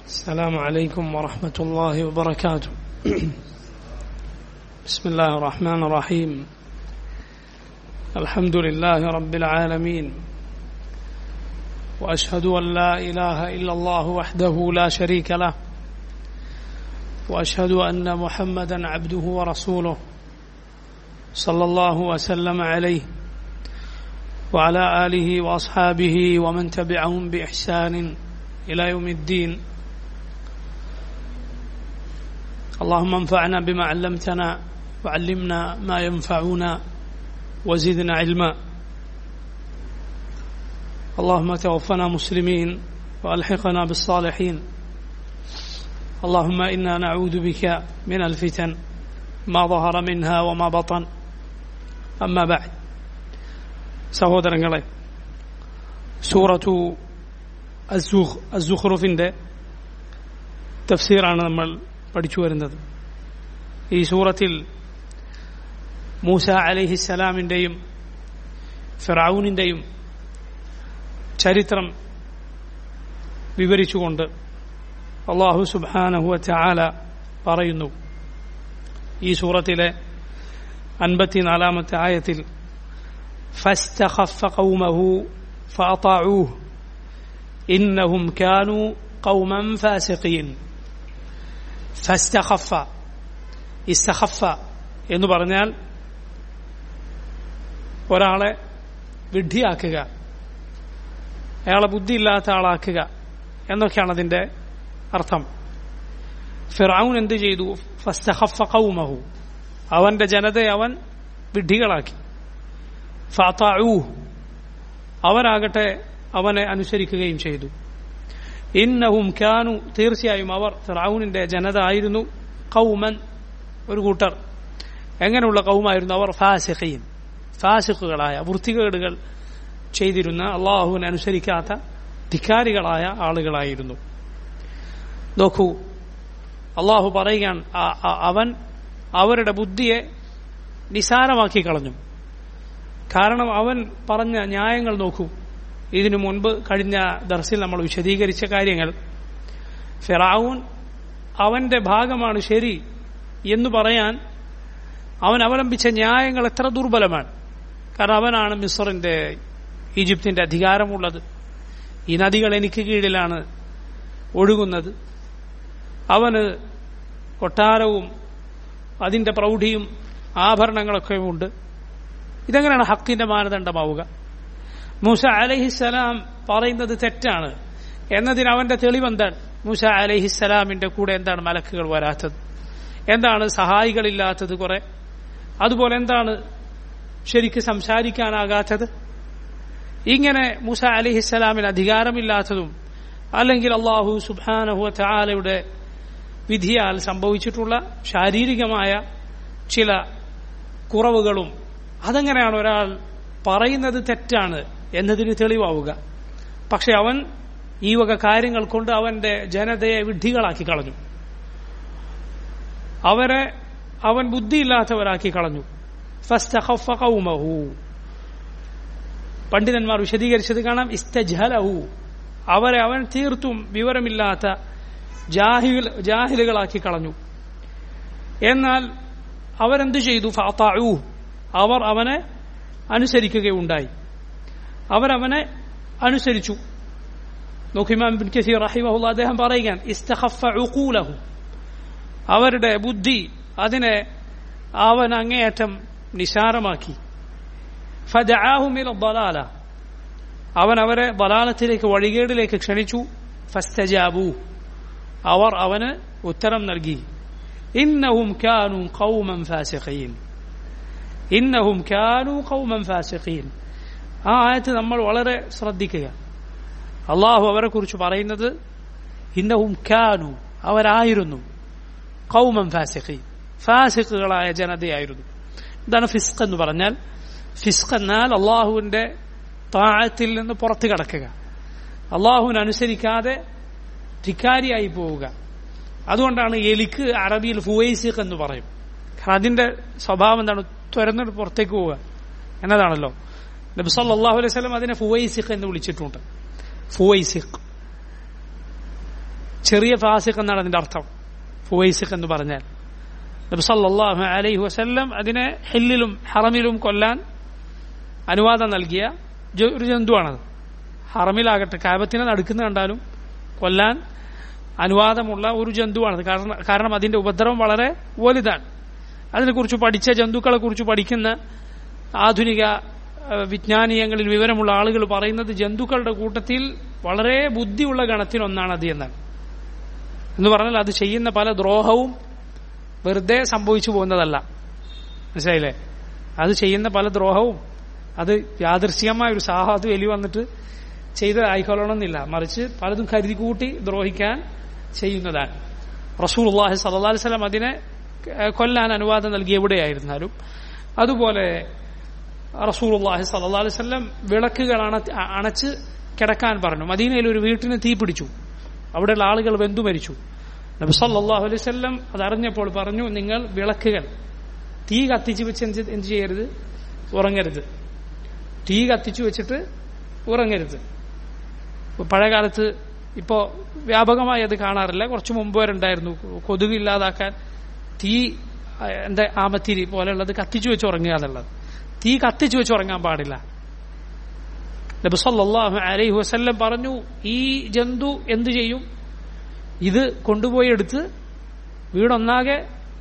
السلام عليكم ورحمة الله وبركاته بسم الله الرحمن الرحيم الحمد لله رب العالمين وأشهد أن لا إله إلا الله وحده لا شريك له وأشهد أن محمدا عبده ورسوله صلى الله وسلم عليه وعلى آله وأصحابه ومن تبعهم بإحسان إلى يوم الدين اللهم انفعنا بما علمتنا وعلمنا ما ينفعنا وزدنا علما اللهم توفنا مسلمين والحقنا بالصالحين اللهم انا نعوذ بك من الفتن ما ظهر منها وما بطن اما بعد സഹോദരങ്ങളെ സൂറത്തു അസുഖ്റുഫിന്റെ തഫ്സീറാണ് നമ്മൾ പഠിച്ചു വരുന്നത് ഈ സൂറത്തിൽ മൂസ അലഹിസലാമിന്റെയും ഫിറാവുനിന്റെയും ചരിത്രം വിവരിച്ചുകൊണ്ട് അള്ളാഹു സുബാനഹുവ ചാല പറയുന്നു ഈ സൂറത്തിലെ അൻപത്തിനാലാമത്തെ ആയത്തിൽ فاستخف قومه فأطاعوه إنهم كانوا قوما فاسقين ഫസ്തഖഫ ഇസ്തഖഫ എന്ന് പറഞ്ഞാൽ ഒരാളെ വിഡ്ഢിയാക്കുക അയാളെ ബുദ്ധിയില്ലാത്ത ആളാക്കുക എന്നൊക്കെയാണ് അതിന്റെ അർത്ഥം ഫിറാവുൻ എന്ത് ചെയ്തു ഫസ്തഖഫ കൗമഹു അവന്റെ ജനതയെ അവൻ വിഡ്ഢികളാക്കി ഫാത്താഊ അവരാകട്ടെ അവനെ അനുസരിക്കുകയും ചെയ്തു ഇന്നഹും ക്യാനു തീർച്ചയായും അവർ ഫിറാവുനിന്റെ ജനത ആയിരുന്നു കൗമൻ ഒരു കൂട്ടർ എങ്ങനെയുള്ള കൗമായിരുന്നു അവർ ഫാസിഖീൻ ഫാസിഖുകളായ വൃത്തികേടുകൾ ചെയ്തിരുന്ന അള്ളാഹുവിനെ അനുസരിക്കാത്ത ധിക്കാരികളായ ആളുകളായിരുന്നു നോക്കൂ അള്ളാഹു പറയുകയാണ് അവൻ അവരുടെ ബുദ്ധിയെ നിസാരമാക്കി കളഞ്ഞു കാരണം അവൻ പറഞ്ഞ ന്യായങ്ങൾ നോക്കൂ ഇതിനു മുൻപ് കഴിഞ്ഞ ദർസിൽ നമ്മൾ വിശദീകരിച്ച കാര്യങ്ങൾ ഫിറാവൂൻ അവന്റെ ഭാഗമാണ് ശരി എന്ന് പറയാൻ അവൻ അവലംബിച്ച ന്യായങ്ങൾ എത്ര ദുർബലമാണ് കാരണം അവനാണ് മിസറിന്റെ ഈജിപ്തിന്റെ അധികാരമുള്ളത് ഈ നദികൾ എനിക്ക് കീഴിലാണ് ഒഴുകുന്നത് അവന് കൊട്ടാരവും അതിന്റെ പ്രൗഢിയും ആഭരണങ്ങളൊക്കെ ഉണ്ട് ഇതെങ്ങനെയാണ് ഹക്കിന്റെ മാനദണ്ഡമാവുക മൂസ അലഹിസലാം പറയുന്നത് തെറ്റാണ് എന്നതിന് അവന്റെ തെളിവെന്താണ് മൂസ അലഹിസലാമിന്റെ കൂടെ എന്താണ് മലക്കുകൾ വരാത്തത് എന്താണ് സഹായികളില്ലാത്തത് കുറെ അതുപോലെ എന്താണ് ശരിക്ക് സംസാരിക്കാനാകാത്തത് ഇങ്ങനെ മൂസ അലിഹിസ്സലാമിന് അധികാരമില്ലാത്തതും അല്ലെങ്കിൽ അള്ളാഹു സുബാനഹു താലയുടെ വിധിയാൽ സംഭവിച്ചിട്ടുള്ള ശാരീരികമായ ചില കുറവുകളും അതെങ്ങനെയാണ് ഒരാൾ പറയുന്നത് തെറ്റാണ് എന്നതിന് തെളിവാവുക പക്ഷെ അവൻ ഈ വക കാര്യങ്ങൾ കൊണ്ട് അവന്റെ ജനതയെ വിഡ്ഢികളാക്കി കളഞ്ഞു അവരെ അവൻ ബുദ്ധിയില്ലാത്തവരാക്കി കളഞ്ഞു ഫസ്തഖഫഖൗമഹു പണ്ഡിതന്മാർ വിശദീകരിച്ചത് കാണാം ഇസ്തജഹലഹു അവരെ അവൻ തീർത്തും വിവരമില്ലാത്ത ജാഹിൽ ജാഹിലുകളാക്കി കളഞ്ഞു എന്നാൽ അവരെന്ത് ചെയ്തു ഫാത്താഴു അവർ അവനെ അനുസരിക്കുകയുണ്ടായി അവരവനെ അനുസരിച്ചു നോക്കിമാൻ ബിൻ കസീർ റഹിമഹുല്ല അദ്ദേഹം പറയുകയാണ് ഇസ്തഖഫ ഉഖൂലഹു അവരുടെ ബുദ്ധി അതിനെ അവൻ അങ്ങേയറ്റം നിസാരമാക്കി ഫദആഹുമിൽ ബലാല അവൻ അവരെ ബലാലത്തിലേക്ക് വഴികേടിലേക്ക് ക്ഷണിച്ചു ഫസ്തജാബു അവർ അവന് ഉത്തരം നൽകി ഇന്നഹും കാനു ഖൗമൻ ഫാസിഖീൻ ഇന്നഹും കാനു ഖൗമൻ ഫാസിഖീൻ ആ ആയത്ത് നമ്മൾ വളരെ ശ്രദ്ധിക്കുക അള്ളാഹു അവരെ കുറിച്ച് പറയുന്നത് ഇന്നഹും കാനു അവരായിരുന്നു കൗമൻ ഫാസിഖീൻ ഫാസിഖുകളായ ജനതയായിരുന്നു എന്താണ് ഫിസ്ക് എന്ന് പറഞ്ഞാൽ ഫിസ്ക് എന്നാൽ അള്ളാഹുവിന്റെ താഴത്തിൽ നിന്ന് പുറത്തു കടക്കുക അള്ളാഹുവിനെ അനുസരിക്കാതെ ധിക്കാരിയായി പോവുക അതുകൊണ്ടാണ് എലിക്ക് അറബിയിൽ ഫുവൈസിഖ് എന്ന് പറയും കാരണം അതിന്റെ സ്വഭാവം എന്താണ് തുരന്നിട്ട് പുറത്തേക്ക് പോവുക എന്നതാണല്ലോ നബി സല്ലല്ലാഹു അലൈഹി വസല്ലം അതിനെ ഫുവൈസിഖ് എന്ന് വിളിച്ചിട്ടുണ്ട് ഫുവൈസിഖ് ചെറിയ ഫാസിഖ് എന്നാണ് അതിന്റെ അർത്ഥം ഫുവൈസിഖ് എന്ന് പറഞ്ഞാൽ നബി സല്ലല്ലാഹു അലൈഹി വസല്ലം അതിനെ ഹില്ലിലും ഹറമിലും കൊല്ലാൻ അനുവാദം നൽകിയ ജ- ഒരു ജന്തുവാണത് ഹറമിലാകട്ടെ കാബത്തിനെ നടുക്കുന്ന കണ്ടാലും കൊല്ലാൻ അനുവാദമുള്ള ഒരു ജന്തുവാണത് കാരണം കാരണം അതിന്റെ ഉപദ്രവം വളരെ വലുതാണ് അതിനെക്കുറിച്ച് പഠിച്ച ജന്തുക്കളെ കുറിച്ച് പഠിക്കുന്ന ആധുനിക ഏഹ്, വിജ്ഞാനീയങ്ങളിൽ വിവരമുള്ള ആളുകൾ പറയുന്നത് ജന്തുക്കളുടെ കൂട്ടത്തിൽ വളരെ ബുദ്ധിയുള്ള ഗണത്തിലൊന്നാണ് അത് എന്നാണ് എന്ന് പറഞ്ഞാൽ അത് ചെയ്യുന്ന പല ദ്രോഹവും വെറുതെ സംഭവിച്ചു പോകുന്നതല്ല മനസ്സിലായില്ലേ അത് ചെയ്യുന്ന പല ദ്രോഹവും അത് യാദൃശ്ചികമായ ഒരു സാഹാത്ത് എലി വന്നിട്ട് ചെയ്തതായിക്കൊള്ളണമെന്നില്ല മറിച്ച് പലതും കരുതി കൂട്ടി ദ്രോഹിക്കാൻ ചെയ്യുന്നതാണ് റസൂൽ അള്ളാഹി സല്ലാ വസ്ലം അതിനെ ഏഹ്, കൊല്ലാൻ അനുവാദം നൽകി എവിടെയായിരുന്നാലും അതുപോലെ റസൂൽ അള്ളാഹി സല്ലാ വസ്ലം വിളക്കുകൾ അണ അണച്ച് കിടക്കാൻ പറഞ്ഞു മദീനയിൽ ഒരു വീട്ടിന് തീ പിടിച്ചു അവിടെയുള്ള ആളുകൾ വെന്തു മരിച്ചു നബി സല്ലല്ലാഹു അലൈഹി വസല്ലം അതറിഞ്ഞപ്പോൾ പറഞ്ഞു നിങ്ങൾ വിളക്കുകൾ തീ കത്തിച്ച് വെച്ച് എന്ത് എന്ത് ചെയ്യരുത് ഉറങ്ങരുത് തീ കത്തിച്ചു വെച്ചിട്ട് ഉറങ്ങരുത് ഇപ്പൊ പഴയ കാലത്ത് ഇപ്പോ വ്യാപകമായി അത് കാണാറില്ല കുറച്ച് മുമ്പ് വരെ ഉണ്ടായിരുന്നു കൊതുക് ഇല്ലാതാക്കാൻ തീ ആ, എന്താ ആമത്തിരി പോലെയുള്ളത് കത്തിച്ചു വെച്ച് ഉറങ്ങുക എന്നുള്ളത് തീ കത്തിച്ചു വെച്ച് ഉറങ്ങാൻ പാടില്ല നബി സല്ലല്ലാഹു അലൈഹി വസല്ലം പറഞ്ഞു ഈ ജന്തു എന്തു ചെയ്യും ഇത് കൊണ്ടുപോയി എടുത്ത് വീടൊന്നാകെ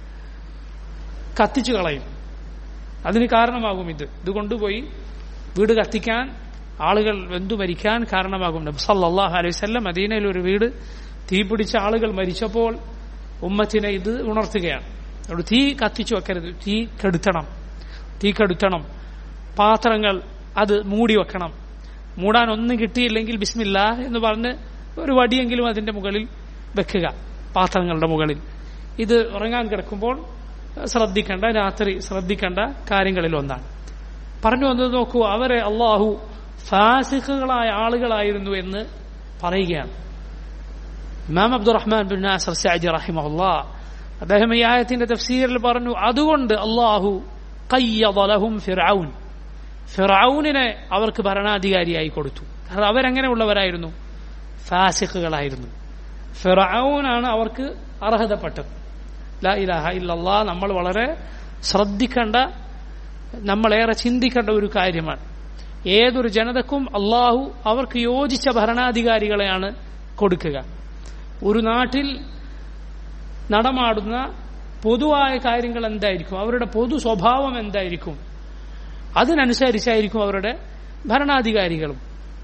കത്തിച്ചു കളയും അതിന് കാരണമാകും ഇത് ഇത് കൊണ്ടുപോയി വീട് കത്തിക്കാൻ ആളുകൾ വെന്തു മരിക്കാൻ കാരണമാകും നബി സല്ലല്ലാഹു അലൈഹി വസല്ലം മദീനയിൽ ഒരു വീട് തീ പിടിച്ച ആളുകൾ മരിച്ചപ്പോൾ ഉമ്മത്തിനെ ഇത് ഉണർത്തുകയാണ് അവിടെ തീ കത്തിച്ചു വെക്കരുത് തീ കെടുത്തണം തീ കെടുത്തണം പാത്രങ്ങൾ അത് മൂടി വെക്കണം മൂടാൻ ഒന്നും കിട്ടിയില്ലെങ്കിൽ ബിസ്മില്ല എന്ന് പറഞ്ഞ് ഒരു വടിയെങ്കിലും അതിന്റെ മുകളിൽ വെക്കുക പാത്രങ്ങളുടെ മുകളിൽ ഇത് ഉറങ്ങാൻ കിടക്കുമ്പോൾ ശ്രദ്ധിക്കേണ്ട രാത്രി ശ്രദ്ധിക്കേണ്ട കാര്യങ്ങളിൽ ഒന്നാണ് പറഞ്ഞു വന്നത് നോക്കൂ അവരെ അള്ളാഹു ഫാസിഖുകളായ ആളുകളായിരുന്നു എന്ന് പറയുകയാണ് imam Abdurrahman bin Nasir Saadi റഹിമഹുല്ലാ അദ്ദേഹം ഈ ആയത്തിന്റെ തഫ്സീറിൽ പറഞ്ഞു അതുകൊണ്ട് അള്ളാഹു ഖയ്യദ ലഹും ഫിർഔൻ ഫിറൌനിനെ അവർക്ക് ഭരണാധികാരിയായി കൊടുത്തു കാരണം അവരെങ്ങനെയുള്ളവരായിരുന്നു ഫാസിഖുകളായിരുന്നു ഫിറൌനാണ് അവർക്ക് അർഹതപ്പെട്ടത് ലാ ഇലാഹ ഇല്ലല്ലാ നമ്മൾ വളരെ ശ്രദ്ധിക്കേണ്ട നമ്മളേറെ ചിന്തിക്കേണ്ട ഒരു കാര്യമാണ് ഏതൊരു ജനതക്കും അള്ളാഹു അവർക്ക് യോജിച്ച ഭരണാധികാരികളെയാണ് കൊടുക്കുക ഒരു നാട്ടിൽ നടമാടുന്ന പൊതുവായ കാര്യങ്ങൾ എന്തായിരിക്കും അവരുടെ പൊതു സ്വഭാവം എന്തായിരിക്കും അതിനനുസരിച്ചായിരിക്കും അവരുടെ ഭരണാധികാരികളും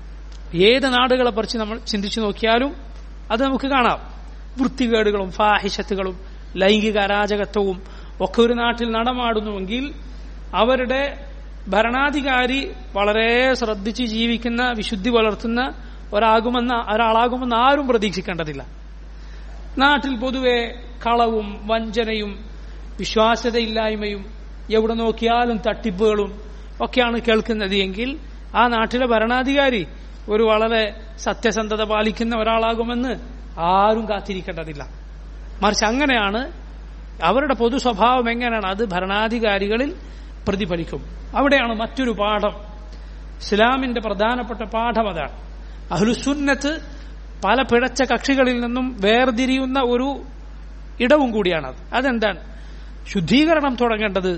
ഏത് നാടുകളെ കുറിച്ച് നമ്മൾ ചിന്തിച്ചു നോക്കിയാലും അത് നമുക്ക് കാണാം വൃത്തികേടുകളും ഫാഹിഷത്തുകളും ലൈംഗിക അരാജകത്വവും ഒക്കെ ഒരു നാട്ടിൽ നടമാടുന്നുവെങ്കിൽ അവരുടെ ഭരണാധികാരി വളരെ ശ്രദ്ധിച്ച് ജീവിക്കുന്ന വിശുദ്ധി പുലർത്തുന്ന ഒരാകുമെന്ന ഒരാളാകുമെന്ന് ആരും പ്രതീക്ഷിക്കേണ്ടതില്ല നാട്ടിൽ പൊതുവെ കളവും വഞ്ചനയും വിശ്വാസ്യതയില്ലായ്മയും എവിടെ നോക്കിയാലും തട്ടിപ്പുകളും ഒക്കെയാണ് കേൾക്കുന്നത് എങ്കിൽ ആ നാട്ടിലെ ഭരണാധികാരി ഒരു വളരെ സത്യസന്ധത പാലിക്കുന്ന ഒരാളാകുമെന്ന് ആരും കാത്തിരിക്കേണ്ടതില്ല മറിച്ച് അങ്ങനെയാണ് അവരുടെ പൊതു സ്വഭാവം എങ്ങനെയാണ് അത് ഭരണാധികാരികളിൽ പ്രതിഫലിക്കും അവിടെയാണ് മറ്റൊരു പാഠം ഇസ്ലാമിന്റെ പ്രധാനപ്പെട്ട പാഠം അതാണ് അഹ്ലുസുന്നത്ത് പല പിഴച്ച കക്ഷികളിൽ നിന്നും വേർതിരിയുന്ന ഒരു ഇടവും കൂടിയാണത് അതെന്താണ് ശുദ്ധീകരണം തുടങ്ങേണ്ടത്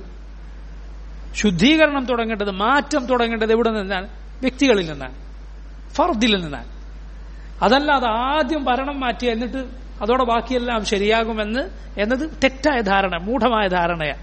ശുദ്ധീകരണം തുടങ്ങേണ്ടത് മാറ്റം തുടങ്ങേണ്ടത് എവിടെ നിന്നാണ് വ്യക്തികളിൽ നിന്നാണ് ഫർദിൽ നിന്നാണ് അതല്ലാതെ ആദ്യം ഭരണം മാറ്റി എന്നിട്ട് അതോടെ ബാക്കിയെല്ലാം ശരിയാകുമെന്ന് എന്നത് തെറ്റായ ധാരണ മൂഢമായ ധാരണയാണ്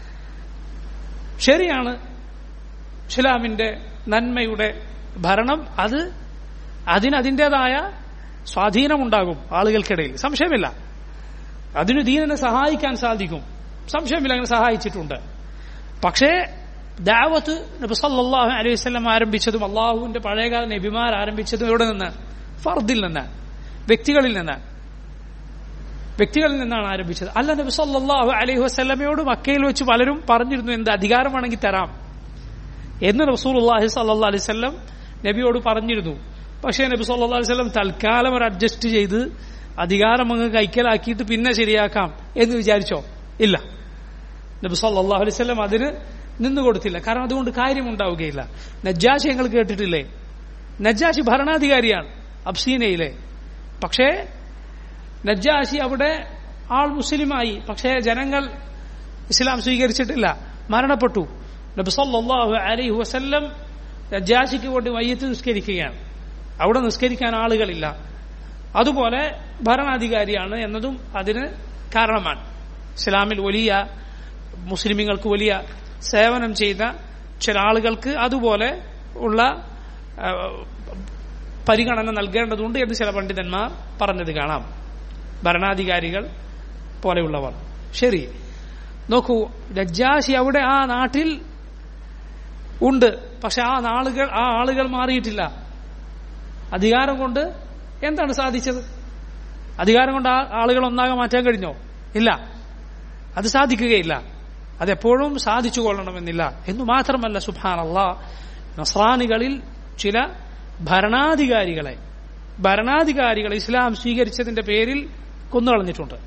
ശരിയാണ് ഇസ്ലാമിന്റെ നന്മയുടെ ഭരണം അത് അതിനതിൻ്റെതായ സ്വാധീനമുണ്ടാകും ആളുകൾക്കിടയിൽ സംശയമില്ല അതിന് ദീനിനെ സഹായിക്കാൻ സാധിക്കും സംശയമില്ല അങ്ങനെ സഹായിച്ചിട്ടുണ്ട് പക്ഷേ ദാവത്ത് നബി സല്ലല്ലാഹു അലൈഹി വസല്ലം ആരംഭിച്ചതും അള്ളാഹുവിന്റെ പഴയകാല നബിമാർ ആരംഭിച്ചതും എവിടെ നിന്ന് ഫർദിൽ നിന്നാണ് വ്യക്തികളിൽ നിന്നാണ് വ്യക്തികളിൽ നിന്നാണ് ആരംഭിച്ചത് അല്ല നബി സല്ലല്ലാഹു അലൈഹി വസല്ലമയോട് മക്കയിൽ വെച്ച് പലരും പറഞ്ഞിരുന്നു എന്ത് അധികാരം വേണമെങ്കിൽ തരാം എന്ന് റസൂലുള്ളാഹി സല്ലല്ലാഹു അലൈഹി വസല്ലം നബിയോട് പറഞ്ഞിരുന്നു പക്ഷേ നബി സല്ലല്ലാഹു അലൈഹി വസല്ലം തൽക്കാലം ഒരു അഡ്ജസ്റ്റ് ചെയ്ത് അധികാരം അങ്ങ് കൈക്കലാക്കിയിട്ട് പിന്നെ ശരിയാക്കാം എന്ന് വിചാരിച്ചോ ഇല്ല നബി സല്ലല്ലാഹു അലൈഹി വസല്ലം അതിന് നിന്നു കൊടുത്തില്ല കാരണം അതുകൊണ്ട് കാര്യമുണ്ടാവുകയില്ല നജ്ജാശി ഞങ്ങൾ കേട്ടിട്ടില്ലേ നജ്ജാശി ഭരണാധികാരിയാണ് അബ്സീനയിലെ പക്ഷേ നജ്ജാശി അവിടെ ആൾ മുസ്ലിമായി പക്ഷേ ജനങ്ങൾ ഇസ്ലാം സ്വീകരിച്ചിട്ടില്ല മരണപ്പെട്ടു നബി സല്ലല്ലാഹു അലൈഹി വസല്ലം നജ്ജാശിക്ക് വേണ്ടി മയ്യത്ത് നിസ്കരിക്കുകയാണ് അവിടെ നിസ്കരിക്കാൻ ആളുകളില്ല അതുപോലെ ഭരണാധികാരിയാണ് എന്നതും അതിന് കാരണമാണ് ഇസ്ലാമിൽ വലിയ മുസ്ലിമുകൾക്ക് വലിയ സേവനം ചെയ്ത ചില ആളുകൾക്ക് അതുപോലെ ഉള്ള ആ, പരിഗണന നൽകേണ്ടതുണ്ട് എന്ന് ചില പണ്ഡിതന്മാർ പറഞ്ഞത് കാണാം ഭരണാധികാരികൾ പോലെയുള്ളവർ ശരി നോക്കൂ ലജ്ജാശി അവിടെ ആ നാട്ടിൽ ഉണ്ട് പക്ഷെ ആ നാളുകൾ ആ ആളുകൾ മാറിയിട്ടില്ല അധികാരം കൊണ്ട് എന്താണ് സാധിച്ചത് അധികാരം കൊണ്ട് ആ ആളുകൾ ഒന്നാകെ മാറ്റാൻ കഴിഞ്ഞോ ഇല്ല അത് സാധിക്കുകയില്ല അതെപ്പോഴും സാധിച്ചു കൊള്ളണമെന്നില്ല എന്നു മാത്രമല്ല സുബാനല്ല നസ്രാനികളിൽ ചില ഭരണാധികാരികളെ ഭരണാധികാരികൾ ഇസ്ലാം സ്വീകരിച്ചതിന്റെ പേരിൽ കൊന്നുകളഞ്ഞിട്ടുണ്ട്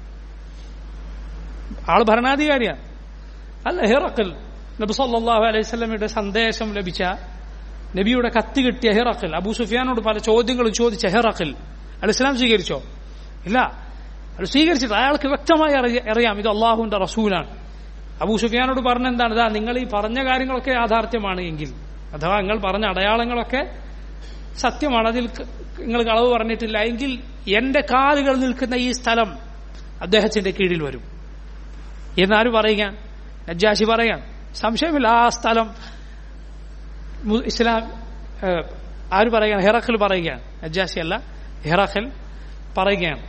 ആള് ഭരണാധികാരിയാണ് അല്ല ഹിറക്കൽ നബി സല്ലല്ലാഹു അലൈഹി സ്വലമിയുടെ സന്ദേശം ലഭിച്ച നബിയുടെ കത്ത് കിട്ടിയ ഹിറക്കൽ അബൂ സുഫിയാനോട് പല ചോദ്യങ്ങളും ചോദിച്ച ഹിറക്കൽ അയാൾ ഇസ്ലാം സ്വീകരിച്ചോ ഇല്ല അയാൾ സ്വീകരിച്ചിട്ട് അയാൾക്ക് വ്യക്തമായി അറിയ- അറിയാം ഇത് അള്ളാഹുവിന്റെ റസൂലാണ് അബൂ സുഫിയാനോട് പറഞ്ഞ എന്താണ് ഇതാ നിങ്ങൾ ഈ പറഞ്ഞ കാര്യങ്ങളൊക്കെ യാഥാർത്ഥ്യമാണ് എങ്കിൽ അഥവാ നിങ്ങൾ പറഞ്ഞ അടയാളങ്ങളൊക്കെ സത്യമാണ് അതിൽ ക- നിങ്ങൾ കളവ് പറഞ്ഞിട്ടില്ല എങ്കിൽ എന്റെ കാലുകൾ നിൽക്കുന്ന ഈ സ്ഥലം അദ്ദേഹത്തിന്റെ കീഴിൽ വരും എന്നാരും പറയുകയാണ് നജ്ജാശി പറയാൻ സംശയമില്ല ആ സ്ഥലം മു- ഇസ്ലാം ഏഹ്, ആര് പറയുകയാണ് ഹെറഖൽ പറയുകയാണ് നജ്ജാശി അല്ല ഹെറഖൽ പറയുകയാണ്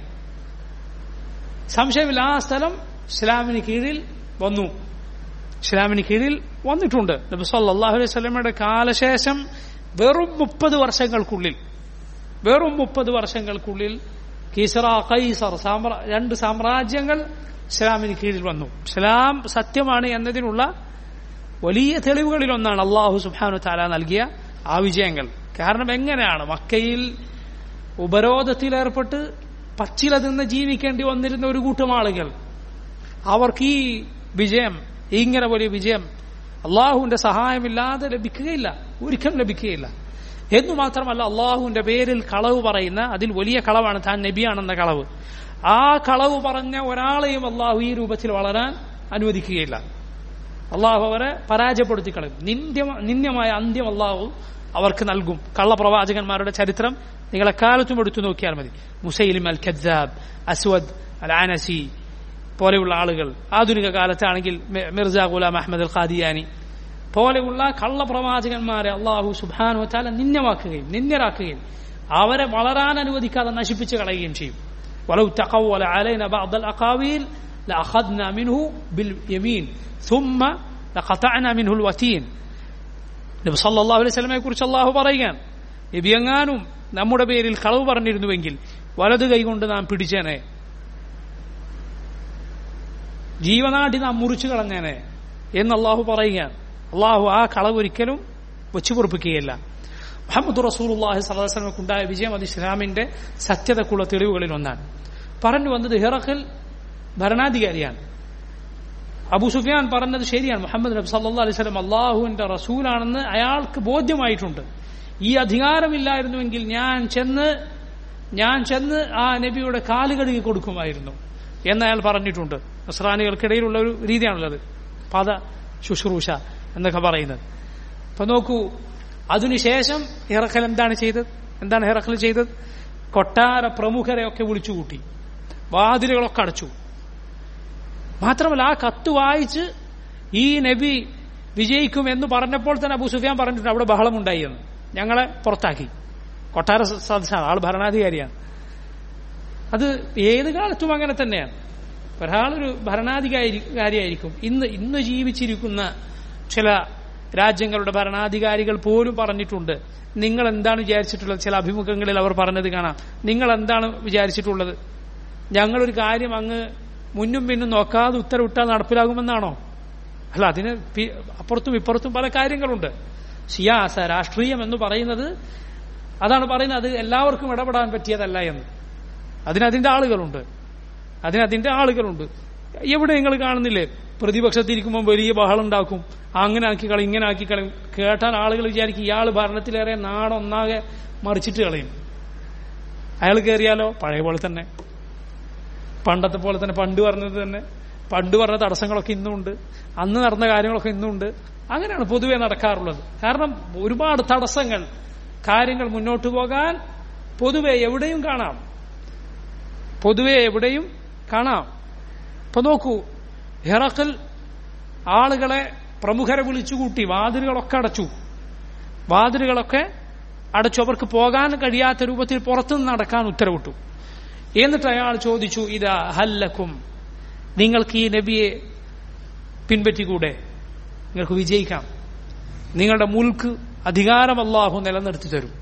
സംശയമില്ല ആ സ്ഥലം ഇസ്ലാമിന് കീഴിൽ വന്നു ഇസ്ലാമിന് കീഴിൽ വന്നിട്ടുണ്ട് നബി സല്ലല്ലാഹു അലൈഹി വസല്ലമയുടെ കാലശേഷം വെറും മുപ്പത് വർഷങ്ങൾക്കുള്ളിൽ വെറും മുപ്പത് വർഷങ്ങൾക്കുള്ളിൽ കിസറ കൈസർ സാമ്രാ രണ്ട് സാമ്രാജ്യങ്ങൾ ഇസ്ലാമിന് കീഴിൽ വന്നു ഇസ്ലാം സത്യമാണ് എന്നതിനുള്ള വലിയ തെളിവുകളിൽ ഒന്നാണ് അള്ളാഹു സുബാനു താല നൽകിയ ആ വിജയങ്ങൾ കാരണം എങ്ങനെയാണ് മക്കയിൽ ഉപരോധത്തിലേർപ്പെട്ട് പച്ചില നിന്ന് ജീവിക്കേണ്ടി വന്നിരുന്ന ഒരു കൂട്ടം ആളുകൾ അവർക്ക് ഈ വിജയം ഇങ്ങനെ വലിയ വിജയം അള്ളാഹുവിന്റെ സഹായമില്ലാതെ ലഭിക്കുകയില്ല ഒരിക്കലും ലഭിക്കുകയില്ല എന്നു മാത്രമല്ല അള്ളാഹുവിന്റെ പേരിൽ കളവ് പറയുന്ന അതിൽ വലിയ കളവാണ് താൻ നബിയാണെന്ന കളവ് ആ കളവ് പറഞ്ഞ ഒരാളെയും അള്ളാഹു ഈ രൂപത്തിൽ വളരാൻ അനുവദിക്കുകയില്ല അള്ളാഹു അവരെ പരാജയപ്പെടുത്തി കളയും നിന്ദ്യ നിന്ദ്യമായ അന്ത്യം അള്ളാഹു അവർക്ക് നൽകും കള്ളപ്രവാചകന്മാരുടെ ചരിത്രം നിങ്ങൾ എക്കാലത്തും എടുത്തു നോക്കിയാൽ മതി മുസൈലിം അൽ ഖദ്ദാബ് അസ്വദ് അൽ ആനസി പോലെയുള്ള ആളുകൾ ആധുനിക കാലത്താണെങ്കിൽ മി- മിർസ ഗുലാം അഹമ്മദ് അൽ ഖാദിയാനി പോലെയുള്ള കള്ളപ്രവാചകന്മാരെ അള്ളാഹു സുബാനു താല നിന്യമാക്കുകയും നിന്യരാക്കുകയും അവരെ വളരാൻ അനുവദിക്കാതെ നശിപ്പിച്ച് കളയുകയും ചെയ്യും ولو تقول علينا بعض الأقاويل لأخذنا منه باليمين ثم لقطعنا منه الوتين നബി സല്ലല്ലാഹു അലൈഹി വസല്ലമയെ കുറിച്ച് അള്ളാഹു പറയുകയാണ് നബി എങ്ങാനും നമ്മുടെ പേരിൽ കളവ് പറഞ്ഞിരുന്നുവെങ്കിൽ വലത് കൈകൊണ്ട് നാം പിടിച്ചേനെ ജീവനാടി നാം മുറിച്ചു കളഞ്ഞേനെ എന്ന് അള്ളാഹു പറയുകയാണ് അള്ളാഹു ആ കളവ് ഒരിക്കലും വെച്ചു പൊറുപ്പിക്കുകയില്ല മുഹമ്മദ് റസൂലുള്ളാഹി സ്വല്ലല്ലാഹു അലൈഹി വസല്ലമക്ക് ഉണ്ടായ വിജയം അത് ഇസ്ലാമിന്റെ സത്യതക്കുള്ള തെളിവുകളിൽ ഒന്നാണ് പറഞ്ഞു വന്നത് ഹിറഖൽ ഭരണാധികാരിയാണ് അബു സുഫിയാൻ പറഞ്ഞത് ശരിയാണ് മുഹമ്മദ് നബി സല്ലല്ലാഹു അലൈഹി വസല്ലം അള്ളാഹുവിന്റെ റസൂലാണെന്ന് അയാൾക്ക് ബോധ്യമായിട്ടുണ്ട് ഈ അധികാരമില്ലായിരുന്നുവെങ്കിൽ ഞാൻ ചെന്ന് ഞാൻ ചെന്ന് ആ നബിയുടെ കാലുകഴുകി കൊടുക്കുമായിരുന്നു എന്ന് അയാൾ പറഞ്ഞിട്ടുണ്ട് നസ്രാനികൾക്കിടയിലുള്ള ഒരു രീതിയാണുള്ളത് പദ ശുശ്രൂഷ എന്നൊക്കെ പറയുന്നത് അപ്പൊ നോക്കൂ അതിനുശേഷം ഹിറഖൽ എന്താണ് ചെയ്തത് എന്താണ് ഹിറഖൽ ചെയ്തത് കൊട്ടാര പ്രമുഖരെയൊക്കെ വിളിച്ചുകൂട്ടി വാതിലുകളൊക്കെ അടച്ചു മാത്രമല്ല ആ കത്ത് വായിച്ച് ഈ നബി വിജയിക്കും എന്ന് പറഞ്ഞപ്പോൾ തന്നെ അബൂ സുഫിയാൻ പറഞ്ഞിട്ടുണ്ട് അവിടെ ബഹളമുണ്ടായി എന്ന് ഞങ്ങളെ പുറത്താക്കി കൊട്ടാര സ- സദസ്സാണ് ആൾ ഭരണാധികാരിയാണ് അത് ഏത് കാലത്തും അങ്ങനെ തന്നെയാണ് ഒരാളൊരു ഭരണാധികാരിയായിരിക്കും ഇന്ന് ഇന്ന് ജീവിച്ചിരിക്കുന്ന ചില രാജ്യങ്ങളുടെ ഭരണാധികാരികൾ പോലും പറഞ്ഞിട്ടുണ്ട് നിങ്ങൾ എന്താണ് വിചാരിച്ചിട്ടുള്ളത് ചില അഭിമുഖങ്ങളിൽ അവർ പറഞ്ഞത് കാണാം നിങ്ങൾ എന്താണ് വിചാരിച്ചിട്ടുള്ളത് ഞങ്ങളൊരു കാര്യം അങ്ങ് മുന്നും പിന്നും നോക്കാതെ ഉത്തരവിട്ടാൽ നടപ്പിലാകുമെന്നാണോ അല്ല അതിന് പി- അപ്പുറത്തും ഇപ്പുറത്തും പല കാര്യങ്ങളുണ്ട് സിയാസ രാഷ്ട്രീയം എന്ന് പറയുന്നത് അതാണ് പറയുന്നത് അത് എല്ലാവർക്കും ഇടപെടാൻ പറ്റിയതല്ല എന്ന് അതിനതിന്റെ ആളുകളുണ്ട് അതിനതിന്റെ ആളുകളുണ്ട് എവിടെ നിങ്ങൾ കാണുന്നില്ലേ പ്രതിപക്ഷത്തിരിക്കുമ്പോൾ വലിയ ബഹളം ഉണ്ടാക്കും അങ്ങനെ ആക്കി കളയും ഇങ്ങനെ ആക്കി കളയും കേട്ടാൽ ആളുകൾ വിചാരിക്കും ഇയാൾ ഭരണത്തിലേറെ നാടൊന്നാകെ മറിച്ചിട്ട് കളയും അയാൾ കയറിയാലോ പഴയ പോലെ തന്നെ പണ്ടത്തെ പോലെ തന്നെ പണ്ട് പറഞ്ഞത് തന്നെ പണ്ട് പറഞ്ഞ തടസ്സങ്ങളൊക്കെ ഇന്നുമുണ്ട് അന്ന് നടന്ന കാര്യങ്ങളൊക്കെ ഇന്നുമുണ്ട് അങ്ങനെയാണ് പൊതുവെ നടക്കാറുള്ളത് കാരണം ഒരുപാട് തടസ്സങ്ങൾ കാര്യങ്ങൾ മുന്നോട്ട് പോകാൻ പൊതുവെ എവിടെയും കാണാം പൊതുവെ എവിടെയും കാണാം ഇപ്പൊ നോക്കൂ ഹെറക്കൽ ആളുകളെ പ്രമുഖരെ വിളിച്ചുകൂട്ടി വാതിലുകളൊക്കെ അടച്ചു വാതിലുകളൊക്കെ അടച്ചു അവർക്ക് പോകാൻ കഴിയാത്ത രൂപത്തിൽ പുറത്തുനിന്ന് നടക്കാൻ ഉത്തരവിട്ടു എന്നിട്ട് അയാൾ ചോദിച്ചു ഇതാ ഹല്ലക്കും നിങ്ങൾക്ക് ഈ നബിയെ പിൻപറ്റിക്കൂടെ നിങ്ങൾക്ക് വിജയിക്കാം നിങ്ങളുടെ മുൽക്ക് അധികാരം അള്ളാഹു നിലനിർത്തി തരും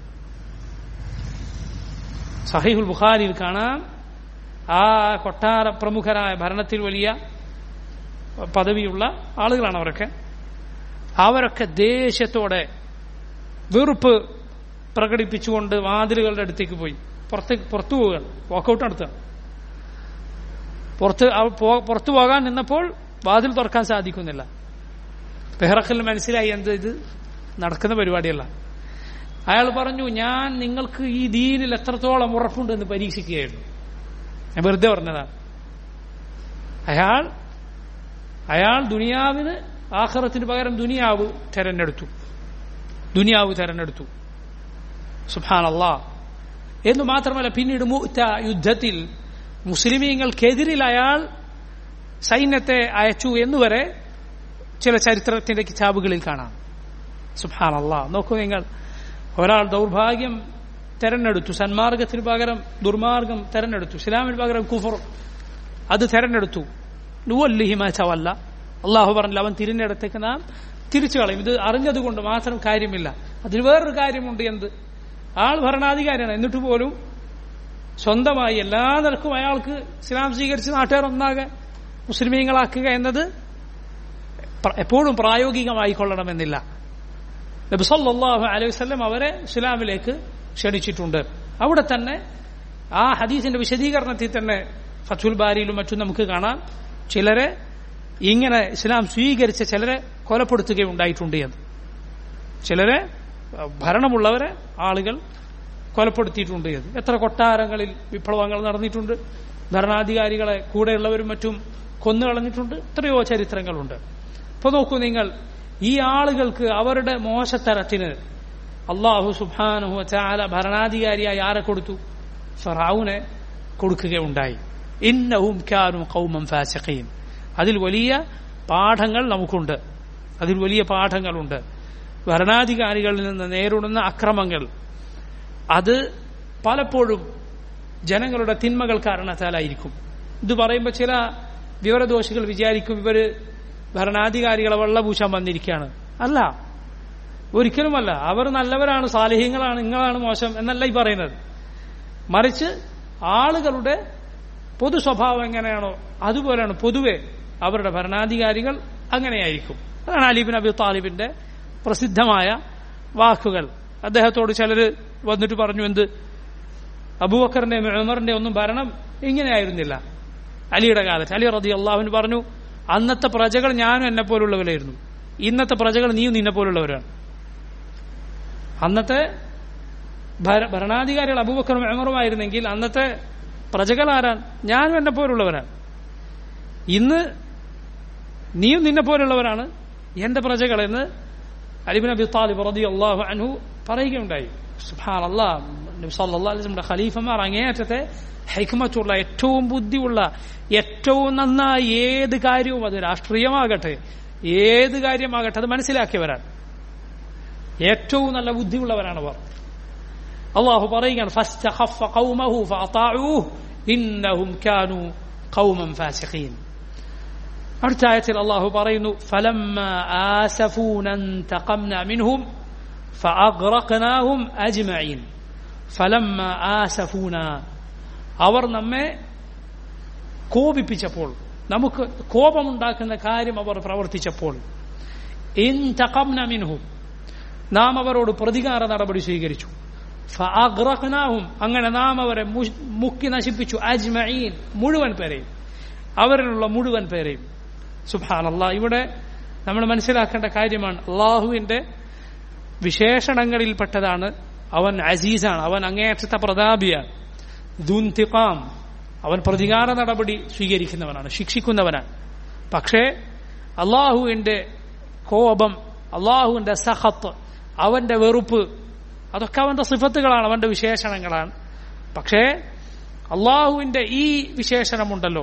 സഹീഹുൽ ബുഖാരിയിൽ കാണാം ആ കൊട്ടാര പ്രമുഖരായ ഭരണത്തിൽ വലിയ പദവിയുള്ള ആളുകളാണ് അവരൊക്കെ അവരൊക്കെ ദേഷ്യത്തോടെ വെറുപ്പ് പ്രകടിപ്പിച്ചുകൊണ്ട് വാതിലുകളുടെ അടുത്തേക്ക് പോയി പുറത്തേക്ക് പുറത്തു പോവുകയാണ് വാക്കൗട്ട് നടത്തുക പുറത്ത് അവ- പോ- പുറത്തു പോകാൻ നിന്നപ്പോൾ വാതിൽ തുറക്കാൻ സാധിക്കുന്നില്ല ബെഹ്റക്കലിന് മനസ്സിലായി എന്ത് ഇത് നടക്കുന്ന പരിപാടിയല്ല അയാൾ പറഞ്ഞു ഞാൻ നിങ്ങൾക്ക് ഈ ദീനിൽ എത്രത്തോളം ഉറപ്പുണ്ട് എന്ന് പരീക്ഷിക്കുകയായിരുന്നു ഞാൻ വെറുതെ പറഞ്ഞതാണ് അയാൾ അയാൾ ദുനിയാവിന് ആഖിറത്തിന് പകരം ദുനിയാവ് തെരഞ്ഞെടുത്തു ദുനിയാവ് തെരഞ്ഞെടുത്തു സുബാനല്ലാ എന്ന് മാത്രമല്ല പിന്നീട് മുഅ്ത യുദ്ധത്തിൽ മുസ്ലിമീങ്ങൾക്കെതിരിൽ അയാൾ സൈന്യത്തെ അയച്ചു എന്നുവരെ ചില ചരിത്രത്തിന്റെ കിതാബുകളിൽ കാണാം സുബാനല്ലാ നോക്കൂ നിങ്ങൾ ഒരാൾ ദൗർഭാഗ്യം തെരഞ്ഞെടുത്തു സന്മാർഗത്തിന് പകരം ദുർമാർഗം തെരഞ്ഞെടുത്തു ഇസ്ലാമിന് പകരം കുഫർ അത് തെരഞ്ഞെടുത്തു നുവല്ലിഹിമല്ല അള്ളാഹു പറഞ്ഞില്ല അവൻ തിരിഞ്ഞെടുത്തേക്ക് നാം തിരിച്ചു കളയും ഇത് അറിഞ്ഞതുകൊണ്ട് മാത്രം കാര്യമില്ല അതിൽ വേറൊരു കാര്യമുണ്ട് എന്ത് ആൾ ഭരണാധികാരിയാണ് എന്നിട്ട് പോലും സ്വന്തമായി എല്ലാ നിലക്കും അയാൾക്ക് ഇസ്ലാം സ്വീകരിച്ച് നാട്ടുകാർ ഒന്നാകെ മുസ്ലിമീങ്ങളാക്കുക എന്നത് പ്ര- എപ്പോഴും പ്രായോഗികമായി കൊള്ളണമെന്നില്ല നബി സല്ലല്ലാഹു അലൈഹി വസല്ലം അവരെ ഇസ്ലാമിലേക്ക് ക്ഷണിച്ചിട്ടുണ്ട് അവിടെ തന്നെ ആ ഹദീസിന്റെ വിശദീകരണത്തിൽ തന്നെ ഫത്തുൽ ബാരിയിലും മറ്റും നമുക്ക് കാണാം ചിലരെ ഇങ്ങനെ ഇസ്ലാം സ്വീകരിച്ച ചിലരെ കൊലപ്പെടുത്തുകയുണ്ടായിട്ടുണ്ട് എന്ന് ചിലരെ അഹ് ഭരണമുള്ളവരെ ആളുകൾ കൊലപ്പെടുത്തിയിട്ടുണ്ട് എന്ന് എത്ര കൊട്ടാരങ്ങളിൽ വിപ്ലവങ്ങൾ നടന്നിട്ടുണ്ട് ഭരണാധികാരികളെ കൂടെയുള്ളവരും മറ്റും കൊന്നു കളഞ്ഞിട്ടുണ്ട് എത്രയോ ചരിത്രങ്ങളുണ്ട് ഇപ്പൊ നോക്കൂ നിങ്ങൾ ഈ ആളുകൾക്ക് അവരുടെ മോശത്തരത്തിന് അള്ളാഹു സുബാനുഹു ചാല ഭരണാധികാരിയായി ആരെ കൊടുത്തു ഫറാവുനെ കൊടുക്കുകയുണ്ടായി ഇന്നഹും കാനും കൗമം ഫാസിഖീൻ അതിൽ വലിയ പാഠങ്ങൾ നമുക്കുണ്ട് അതിൽ വലിയ പാഠങ്ങളുണ്ട് ഭരണാധികാരികളിൽ നിന്ന് നേരിടുന്ന അക്രമങ്ങൾ അത് പലപ്പോഴും ജനങ്ങളുടെ തിന്മകൾ കാരണത്താലായിരിക്കും ഇത് പറയുമ്പോൾ ചില വിവരദോഷികൾ വിചാരിക്കും ഇവര് ഭരണാധികാരികളെ വെള്ളപൂശാൻ വന്നിരിക്കുകയാണ് അല്ല ഒരിക്കലുമല്ല അവർ നല്ലവരാണ് സാലിഹ്യങ്ങളാണ് നിങ്ങളാണ് മോശം എന്നല്ല ഈ പറയുന്നത് മറിച്ച് ആളുകളുടെ പൊതു സ്വഭാവം എങ്ങനെയാണോ അതുപോലെയാണ് പൊതുവെ അവരുടെ ഭരണാധികാരികൾ അങ്ങനെയായിരിക്കും അതാണ് അലീബിൻ അബി താലിബിന്റെ പ്രസിദ്ധമായ വാക്കുകൾ അദ്ദേഹത്തോട് ചിലർ വന്നിട്ട് പറഞ്ഞു എന്ത് അബൂബക്കറിന്റെ ഉമറിന്റെ ഒന്നും ഭരണം ഇങ്ങനെയായിരുന്നില്ല അലിയുടെ കാലത്ത് അലി റതി അള്ളാഹുവിന് പറഞ്ഞു അന്നത്തെ പ്രജകൾ ഞാനും എന്നെ പോലുള്ളവരായിരുന്നു ഇന്നത്തെ പ്രജകൾ നീയും നിന്നെ പോലുള്ളവരാണ് അന്നത്തെ ഭര- ഭരണാധികാരികൾ അബൂബക്കറും ഉമറുമായിരുന്നെങ്കിൽ അന്നത്തെ പ്രജകൾ ആരാണ് ഞാനും എന്നെ പോലുള്ളവരാണ് ഇന്ന് നീയും നിന്നെ പോലുള്ളവരാണ് എന്റെ പ്രജകൾ എന്ന് അലിബിൻ അബി താലിബ് റതി അള്ളാഹു അൻഹു പറയുകയുണ്ടായി സുബ്ഹാൻ അള്ളാഹ് ഖലീഫമാർ അങ്ങേയറ്റത്തെ ഹൈക്കമത്തുള്ള ഏറ്റവും ബുദ്ധിയുള്ള ഏറ്റവും നന്നായി ഏത് കാര്യവും അത് രാഷ്ട്രീയമാകട്ടെ ഏത് കാര്യമാകട്ടെ അത് മനസ്സിലാക്കിയവരാണ് ഏറ്റവും നല്ല ബുദ്ധിയുള്ളവരാണ് അവർ അള്ളാഹു പറയുകയാണ് فاستخف قومه فأطاعوه إنهم كانوا قوما فاسقين അടുത്ത ആയത്തിൽ അള്ളാഹു പറയുന്നു فلما آسفونا انتقمنا منهم فأغرقناهم أجمعين فلما آسفونا അവർ നമ്മെ കോപിപ്പിച്ചപ്പോൾ നമുക്ക് കോപമുണ്ടാക്കുന്ന കാര്യം അവർ പ്രവർത്തിച്ചപ്പോൾ ഇൻ തഖംന മിൻഹും നാം അവരോട് പ്രതികാര നടപടി സ്വീകരിച്ചു ഫഅഗ്റഖ്നാഹും അങ്ങനെ നാം അവരെ മു- മുക്കി നശിപ്പിച്ചു അജ്മഈൻ മുഴുവൻ പേരെയും അവരിലുള്ള മുഴുവൻ പേരെയും സുബ്ഹാനല്ലാ ഇവിടെ നമ്മൾ മനസ്സിലാക്കേണ്ട കാര്യമാണ് അള്ളാഹുവിന്റെ വിശേഷണങ്ങളിൽപ്പെട്ടതാണ് അവൻ അസീസാണ് അവൻ അങ്ങേയറ്റത്തെ പ്രതാപിയാണ് ദുന്തിഖാം അവൻ പ്രതികാര നടപടി സ്വീകരിക്കുന്നവനാണ് ശിക്ഷിക്കുന്നവനാണ് പക്ഷേ അള്ളാഹുവിന്റെ കോപം അള്ളാഹുവിന്റെ സഹത്ത് അവന്റെ വെറുപ്പ് അതൊക്കെ അവന്റെ സിഫത്തുകളാണ് അവന്റെ വിശേഷണങ്ങളാണ് പക്ഷേ അള്ളാഹുവിന്റെ ഈ വിശേഷണമുണ്ടല്ലോ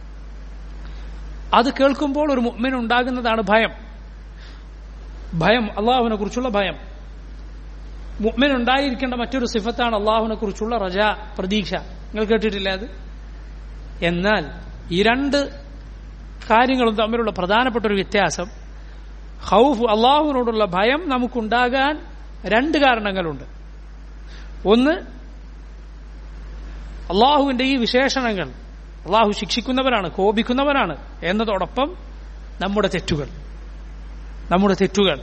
അത് കേൾക്കുമ്പോൾ ഒരു മുഅ്മിന് ഉണ്ടാകുന്നതാണ് ഭയം ഭയം അള്ളാഹുവിനെ കുറിച്ചുള്ള ഭയം മുഅ്മിൻ ഉണ്ടായിരിക്കേണ്ട മറ്റൊരു സിഫത്താണ് അള്ളാഹുവിനെ കുറിച്ചുള്ള റജ പ്രതീക്ഷ നിങ്ങൾ കേട്ടിട്ടില്ല അത് എന്നാൽ ഈ രണ്ട് കാര്യങ്ങളും തമ്മിലുള്ള പ്രധാനപ്പെട്ട ഒരു വ്യത്യാസം ഹൗഫ് അള്ളാഹുവിനോടുള്ള ഭയം നമുക്കുണ്ടാകാൻ രണ്ട് കാരണങ്ങളുണ്ട് ഒന്ന് അള്ളാഹുവിന്റെ ഈ വിശേഷണങ്ങൾ അള്ളാഹു ശിക്ഷിക്കുന്നവനാണ് കോപിക്കുന്നവനാണ് എന്നതോടൊപ്പം നമ്മുടെ തെറ്റുകൾ നമ്മുടെ തെറ്റുകൾ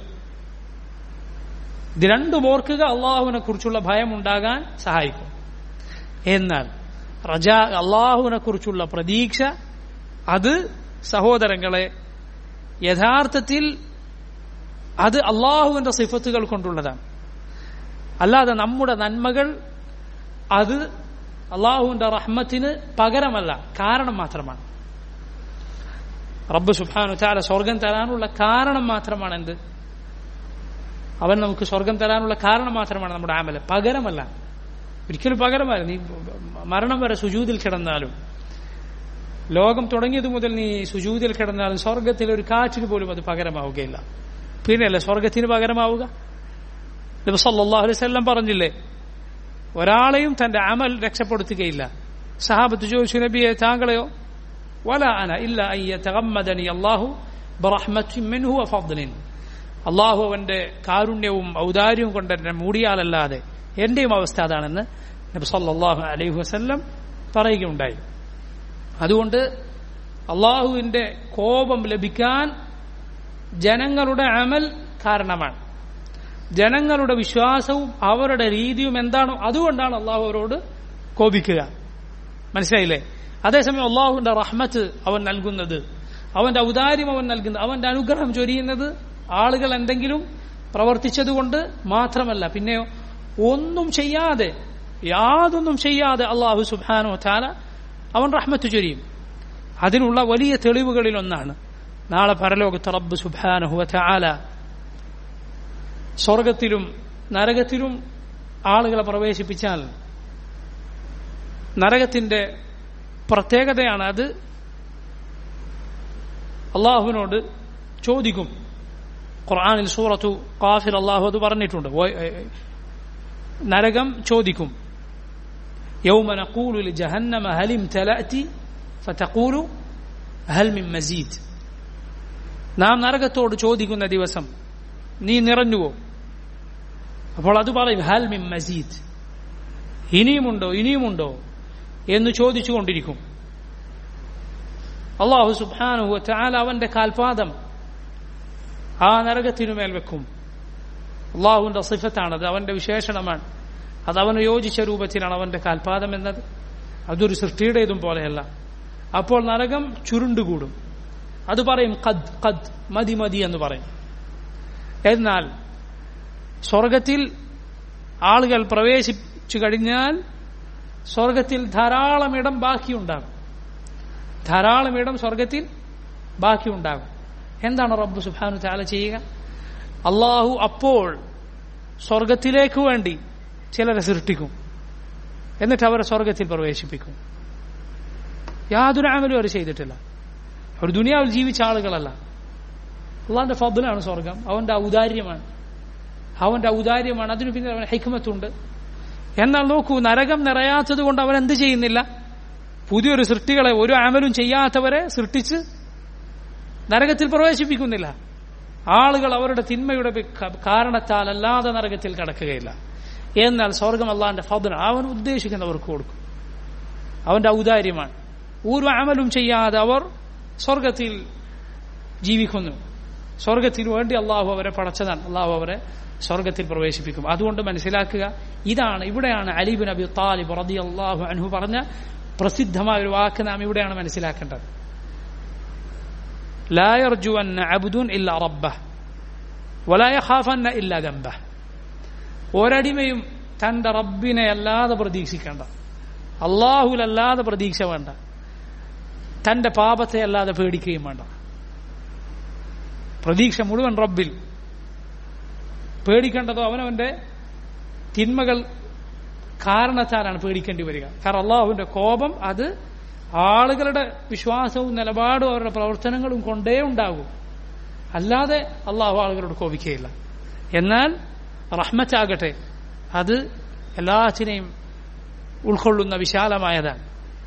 ഇത് രണ്ടും ഓർക്കുക അള്ളാഹുവിനെ കുറിച്ചുള്ള ഭയം ഉണ്ടാകാൻ സഹായിക്കും എന്നാൽ റജ അള്ളാഹുവിനെ കുറിച്ചുള്ള പ്രതീക്ഷ അത് സഹോദരങ്ങളെ യഥാർത്ഥത്തിൽ അത് അള്ളാഹുവിന്റെ സിഫത്തുകൾ കൊണ്ടുള്ളതാണ് അല്ലാതെ നമ്മുടെ നന്മകൾ അത് അള്ളാഹുവിന്റെ റഹ്മത്തിന് പകരമല്ല കാരണം മാത്രമാണ് റബ്ബ് സുബാനു ചാല സ്വർഗം തരാനുള്ള കാരണം മാത്രമാണ് എന്ത് അവൻ നമുക്ക് സ്വർഗം തരാനുള്ള കാരണം മാത്രമാണ് നമ്മുടെ ആമല് പകരമല്ല ഒരിക്കലും പകരമല്ല നീ മരണം വരെ സുജൂതിൽ കിടന്നാലും ലോകം തുടങ്ങിയത് മുതൽ നീ സുജൂതിൽ കിടന്നാലും സ്വർഗത്തിൽ ഒരു കാറ്റിന് പോലും അത് പകരമാവുകയില്ല പിന്നെയല്ലേ സ്വർഗത്തിന് പകരമാവുക നബിസല്ലാഹു അലൈഹി സ്വല്ലം പറഞ്ഞില്ലേ ഒരാളെയും തന്റെ അമൽ രക്ഷപ്പെടുത്തുകയില്ല സഹാബത്ത് ചോദിച്ചു നബിയെ താങ്കളെയോ വല അന ഇല്ല അയ്യ തകമ്മദനി അള്ളാഹു ബറഹ്മത്തിൻ ഫദ്ലിൻ അള്ളാഹു അവന്റെ കാരുണ്യവും ഔദാര്യവും കൊണ്ട് എന്നെ മൂടിയാലല്ലാതെ എന്റെയും അവസ്ഥ അതാണെന്ന് നബി സല്ലല്ലാഹു അലൈഹി വസല്ലം പറയുകയുണ്ടായി അതുകൊണ്ട് അള്ളാഹുവിന്റെ കോപം ലഭിക്കാൻ ജനങ്ങളുടെ അമൽ കാരണമാണ് ജനങ്ങളുടെ വിശ്വാസവും അവരുടെ രീതിയും എന്താണോ അതുകൊണ്ടാണ് അള്ളാഹു അവരോട് കോപിക്കുക മനസ്സിലായില്ലേ അതേസമയം അള്ളാഹുവിന്റെ റഹ്മത്ത് അവൻ നൽകുന്നത് അവന്റെ ഔദാര്യം അവൻ നൽകുന്നത് അവന്റെ അനുഗ്രഹം ചൊരിയുന്നത് ആളുകൾ എന്തെങ്കിലും പ്രവർത്തിച്ചതുകൊണ്ട് മാത്രമല്ല പിന്നെയോ ഒന്നും ചെയ്യാതെ യാതൊന്നും ചെയ്യാതെ അള്ളാഹു സുബാനോ താല അവൻ റഹ്മത്ത് ചൊരിയും അതിനുള്ള വലിയ തെളിവുകളിൽ ഒന്നാണ് നാളെ പരലോകത്ത് റബ്ബ് സുബാനഹുവ താല സ്വർഗത്തിലും നരകത്തിലും ആളുകളെ പ്രവേശിപ്പിച്ചാൽ നരകത്തിന്റെ പ്രത്യേകതയാണ് അത് അള്ളാഹുവിനോട് ചോദിക്കും ഖുർആാനിൽ സൂറത്തു കാഫിർ അള്ളാഹു അത് പറഞ്ഞിട്ടുണ്ട് നരകം ചോദിക്കും يوم نقول لجهنم هل امتلأت فتقول هل من مزيد നാം നരകത്തോട് ചോദിക്കുന്ന ദിവസം നീ നിറഞ്ഞുവോ അപ്പോൾ അത് പറയും ഹൽ മിൻ മസീദ് ഇനിയുമുണ്ടോ ഇനിയുമുണ്ടോ എന്ന് ചോദിച്ചുകൊണ്ടിരിക്കും അള്ളാഹു സുബാനുഹു ചാല അവന്റെ കാൽപാദം ആ നരകത്തിനുമേൽ വെക്കും അള്ളാഹുവിന്റെ സിഫത്താണത് അവന്റെ വിശേഷണമാണ് അത് അവന് യോജിച്ച രൂപത്തിലാണ് അവന്റെ കാൽപാദം എന്നത് അതൊരു സൃഷ്ടിയുടേതും പോലെയല്ല അപ്പോൾ നരകം ചുരുണ്ടുകൂടും അത് പറയും കദ് കദ് മതി മതി എന്ന് പറയും എന്നാൽ സ്വർഗത്തിൽ ആളുകൾ പ്രവേശിച്ചു കഴിഞ്ഞാൽ സ്വർഗത്തിൽ ധാരാളം ഇടം ബാക്കിയുണ്ടാകും ധാരാളം ഇടം സ്വർഗത്തിൽ ബാക്കിയുണ്ടാകും എന്താണ് റബ്ബ് സുബാനു ചാല ചെയ്യുക അള്ളാഹു അപ്പോൾ സ്വർഗത്തിലേക്ക് വേണ്ടി ചിലരെ സൃഷ്ടിക്കും എന്നിട്ട് അവരെ സ്വർഗത്തിൽ പ്രവേശിപ്പിക്കും യാതൊരു അമലും അവർ ചെയ്തിട്ടില്ല അവർ ദുനിയാവിൽ ജീവിച്ച ആളുകളല്ല അള്ളാന്റെ ഫضലാണ് സ്വർഗം അവന്റെ ഔദാര്യമാണ് അവന്റെ ഔദാര്യമാണ് അതിനു പിന്നെ അവൻ ഹൈക്കുമത്തുണ്ട് എന്നാൽ നോക്കൂ നരകം നിറയാത്തത് കൊണ്ട് അവൻ എന്ത് ചെയ്യുന്നില്ല പുതിയൊരു സൃഷ്ടികളെ ഒരു അമലും ചെയ്യാത്തവരെ സൃഷ്ടിച്ച് നരകത്തിൽ പ്രവേശിപ്പിക്കുന്നില്ല ആളുകൾ അവരുടെ തിന്മയുടെ കാരണത്താൽ അല്ലാതെ നരകത്തിൽ കടക്കുകയില്ല എന്നാൽ സ്വർഗം അള്ളാന്റെ ഫضൽ അവൻ ഉദ്ദേശിക്കുന്നവർക്ക് കൊടുക്കും അവന്റെ ഔദാര്യമാണ് ഒരു അമലും ചെയ്യാതെ അവർ സ്വർഗത്തിൽ ജീവിക്കുന്നു സ്വർഗത്തിന് വേണ്ടി അള്ളാഹു അവരെ പടച്ചതാണ് അള്ളാഹു അവരെ സ്വർഗത്തിൽ പ്രവേശിപ്പിക്കും അതുകൊണ്ട് മനസ്സിലാക്കുക ഇതാണ് ഇവിടെയാണ് അലിബിൻ അബി താലിബ് റതി അള്ളാഹു അൻഹു പറഞ്ഞ പ്രസിദ്ധമായ ഒരു വാക്ക് നാം ഇവിടെയാണ് മനസ്സിലാക്കേണ്ടത് لا يرجو أن عبد إلا ربه ولا يخافن إلا ذنبه ഒരടിമയും തന്റെ റബ്ബിനെ അല്ലാതെ പ്രതീക്ഷിക്കേണ്ട അള്ളാഹുലല്ലാതെ പ്രതീക്ഷ വേണ്ട തന്റെ പാപത്തെ അല്ലാതെ പേടിക്കുകയും വേണ്ട പ്രതീക്ഷ മുഴുവൻ റബ്ബിൽ പേടിക്കേണ്ടതോ അവനവന്റെ തിന്മകൾ കാരണത്താലാണ് പേടിക്കേണ്ടി വരിക കാരണം അള്ളാഹുവിന്റെ കോപം അത് ആളുകളുടെ വിശ്വാസവും നിലപാടും അവരുടെ പ്രവർത്തനങ്ങളും കൊണ്ടേ ഉണ്ടാകും അല്ലാതെ അള്ളാഹു ആളുകളോട് കോപിക്കുകയില്ല എന്നാൽ റഹ്മത്താകട്ടെ അത് എല്ലാത്തിനെയും ഉൾക്കൊള്ളുന്ന വിശാലമായതാണ്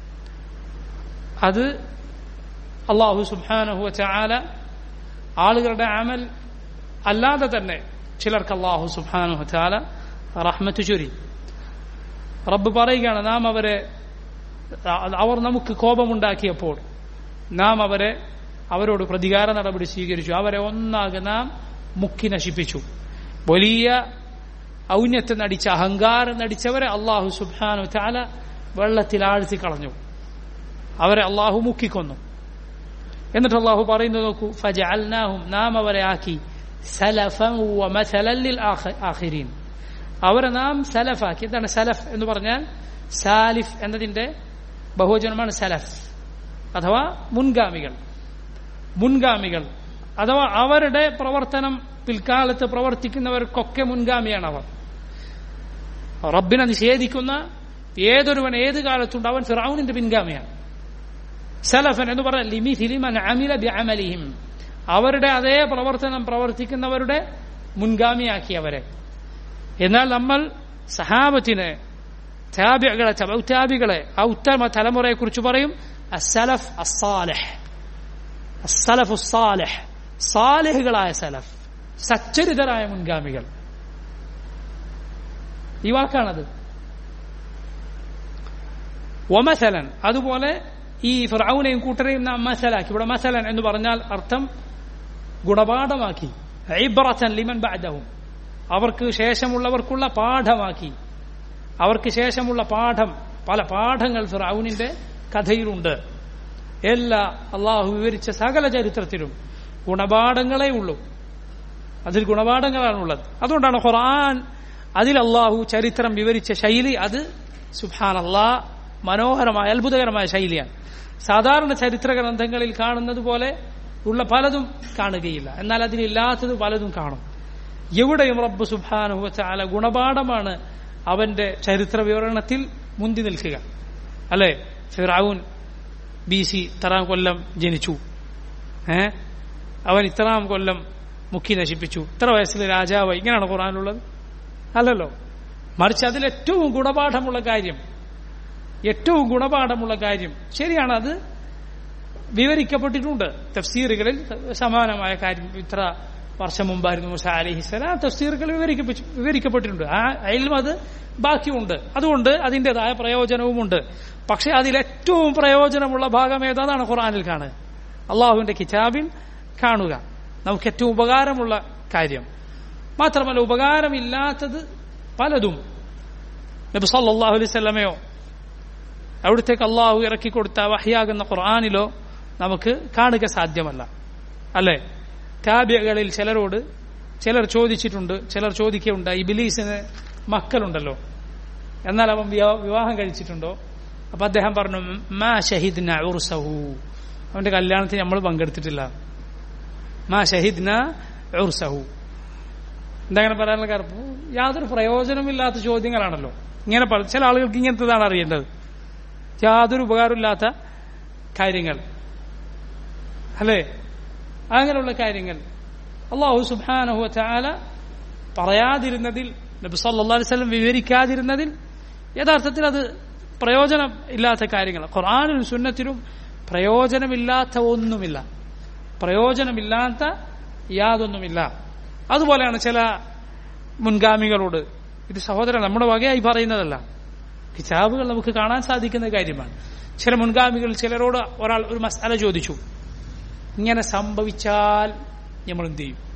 അത് അള്ളാഹു സുബാനഹു ചാല ആളുകളുടെ അമൽ അല്ലാതെ തന്നെ ചിലർക്ക് അള്ളാഹു സുബാനഹു ചാല റഹ്മത്ത് ചൊരി റബ്ബ് പറയുകയാണ് നാം അവരെ അവർ നമുക്ക് കോപമുണ്ടാക്കിയപ്പോൾ നാം അവരെ അവരോട് പ്രതികാര നടപടി സ്വീകരിച്ചു അവരെ ഒന്നാകെ നാം മുക്കി നശിപ്പിച്ചു വലിയ ഔന്നത്യം നടിച്ച അഹങ്കാരം നടിച്ചവരെ അള്ളാഹു സുബാനു ചാല വെള്ളത്തിൽ ആഴ്ത്തി കളഞ്ഞു അവരെ അള്ളാഹു മുക്കിക്കൊന്നു എന്നിട്ട് അള്ളാഹു പറയുന്നത് നോക്കൂ ഫജഅൽനാഹും നാം അവരെ ആക്കി സലഫൻ വമസലൻ ലിൽ ആഖിരീൻ അവരെ നാം സലഫാക്കി എന്താണ് സലഫ് എന്ന് പറഞ്ഞാൽ സാലിഫ് എന്നതിന്റെ ബഹുവചനമാണ് സലഫ് അഥവാ മുൻഗാമികൾ മുൻഗാമികൾ അഥവാ അവരുടെ പ്രവർത്തനം പിൽക്കാലത്ത് പ്രവർത്തിക്കുന്നവർക്കൊക്കെ മുൻഗാമിയാണ് അവർ റബ്ബിനെ നിഷേധിക്കുന്ന ഏതൊരുവൻ ഏത് കാലത്തുണ്ട് അവൻ ഫിറൌനിന്റെ പിൻഗാമിയാണ് സലഫൻ എന്ന് പറഞ്ഞാൽ ലിമി ഫിലിമൻ അമില ബി അമലിഹിം അവരുടെ അതേ പ്രവർത്തനം പ്രവർത്തിക്കുന്നവരുടെ മുൻഗാമിയാക്കി അവരെ എന്നാൽ നമ്മൾ സഹാബത്തിനെ താബികളെ ചബൗതാബികളെ ആ ഉത്തമ തലമുറയെ കുറിച്ച് പറയും അസലഫ് അസാലഹ് അസലഫ് സാലഹ് സാലഹുകളായ സലഫ് സച്ചരിതരായ മുൻഗാമികൾ ഈ വാക്കാണത് ഒമസലൻ അതുപോലെ ഈ ഫിറൌനെയും കൂട്ടരെയും നാം മസലാക്കി ഇവിടെ മസലൻ എന്ന് പറഞ്ഞാൽ അർത്ഥം ഗുണപാഠമാക്കി ഐബ്രത്തൻ ലിമൻ ബാദവും അവർക്ക് ശേഷമുള്ളവർക്കുള്ള പാഠമാക്കി അവർക്ക് ശേഷമുള്ള പാഠം പല പാഠങ്ങൾ ഫിറൌനിന്റെ കഥയിലുണ്ട് എല്ലാ അള്ളാഹു വിവരിച്ച സകല ചരിത്രത്തിലും ഗുണപാഠങ്ങളേ ഉള്ളൂ അതിൽ ഗുണപാഠങ്ങളാണുള്ളത് അതുകൊണ്ടാണ് ഖുർആൻ അതിൽ അള്ളാഹു ചരിത്രം വിവരിച്ച ശൈലി അത് സുഹാൻ അള്ളാ മനോഹരമായ അത്ഭുതകരമായ ശൈലിയാണ് സാധാരണ ചരിത്ര ഗ്രന്ഥങ്ങളിൽ കാണുന്നത് പോലെ ഉള്ള പലതും കാണുകയില്ല എന്നാൽ അതിലില്ലാത്തത് പലതും കാണും എവിടെയും റബ്ബ് സുബാനുഹല ഗുണപാഠമാണ് അവന്റെ ചരിത്ര വിവരണത്തിൽ മുന്തി നിൽക്കുക അല്ലെ ഫിറാവുൻ ബി സി ഇത്രാം കൊല്ലം ജനിച്ചു ഏ അവൻ ഇത്രാം കൊല്ലം മുക്കി നശിപ്പിച്ചു ഇത്ര വയസ്സിൽ രാജാവ് ഇങ്ങനെയാണ് ഖുറാനുള്ളത് അല്ലല്ലോ മറിച്ച് അതിൽ ഏറ്റവും ഗുണപാഠമുള്ള കാര്യം ഏറ്റവും ഗുണപാഠമുള്ള കാര്യം ശരിയാണ് അത് വിവരിക്കപ്പെട്ടിട്ടുണ്ട് തഫ്സീറുകളിൽ സമാനമായ കാര്യം ഇത്ര വർഷം മുമ്പായിരുന്നു മുസ അലിഹിസ്സലാം തഫ്സീറുകൾ വിവരിക്കപ്പെട്ടു വിവരിക്കപ്പെട്ടിട്ടുണ്ട് ആ അയലും അത് ബാക്കിയുണ്ട് അതുകൊണ്ട് അതിൻ്റെതായ പ്രയോജനവുമുണ്ട് പക്ഷെ അതിലേറ്റവും പ്രയോജനമുള്ള ഭാഗം ഏതാണ് ഖുറാനിൽ കാണുക അള്ളാഹുവിന്റെ കിതാബിൽ കാണുക നമുക്ക് ഏറ്റവും ഉപകാരമുള്ള കാര്യം മാത്രമല്ല ഉപകാരമില്ലാത്തത് പലതും നബി സല്ലല്ലാഹു അലൈഹി സ്വലമയോ അവിടുത്തേക്ക് അള്ളാഹു ഇറക്കി കൊടുത്ത വഹ്യാകുന്ന ഖുർആാനിലോ നമുക്ക് കാണുക സാധ്യമല്ല അല്ലേ താബ്യകളിൽ ചിലരോട് ചിലർ ചോദിച്ചിട്ടുണ്ട് ചിലർ ചോദിക്കുകയുണ്ടായി ഇബിലീസിന് മക്കളുണ്ടല്ലോ എന്നാൽ അവൻ വിവാഹം കഴിച്ചിട്ടുണ്ടോ അപ്പൊ അദ്ദേഹം പറഞ്ഞു മാ ഷഹിദ്ന ഉർസഹു അവന്റെ കല്യാണത്തിന് നമ്മൾ പങ്കെടുത്തിട്ടില്ല മാ ഷഹിദ്ന ഉർസഹു എന്താങ്ങനെ പറയാനുള്ള കാരണം യാതൊരു പ്രയോജനമില്ലാത്ത ചോദ്യങ്ങളാണല്ലോ ഇങ്ങനെ ചില ആളുകൾക്ക് ഇങ്ങനത്തതാണ് അറിയേണ്ടത് യാതൊരു ഉപകാരമില്ലാത്ത കാര്യങ്ങൾ അല്ലേ അങ്ങനെയുള്ള കാര്യങ്ങൾ അള്ളാഹു സുബാനഹു ചാല പറയാതിരുന്നതിൽ നബി സല്ലാ അലൈവല്ലം വിവരിക്കാതിരുന്നതിൽ യഥാർത്ഥത്തിൽ അത് പ്രയോജനം ഇല്ലാത്ത കാര്യങ്ങൾ ഖുർആാനിലും സുന്നത്തിലും പ്രയോജനമില്ലാത്ത ഒന്നുമില്ല പ്രയോജനമില്ലാത്ത യാതൊന്നുമില്ല അതുപോലെയാണ് ചില മുൻഗാമികളോട് ഇത് സഹോദരൻ നമ്മുടെ വകയായി പറയുന്നതല്ല കിതാബുകൾ നമുക്ക് കാണാൻ സാധിക്കുന്ന കാര്യമാണ് ചില മുൻഗാമികൾ ചിലരോട് ഒരാൾ ഒരു മസാല ചോദിച്ചു ഇങ്ങനെ സംഭവിച്ചാൽ നമ്മൾ എന്ത് ചെയ്യും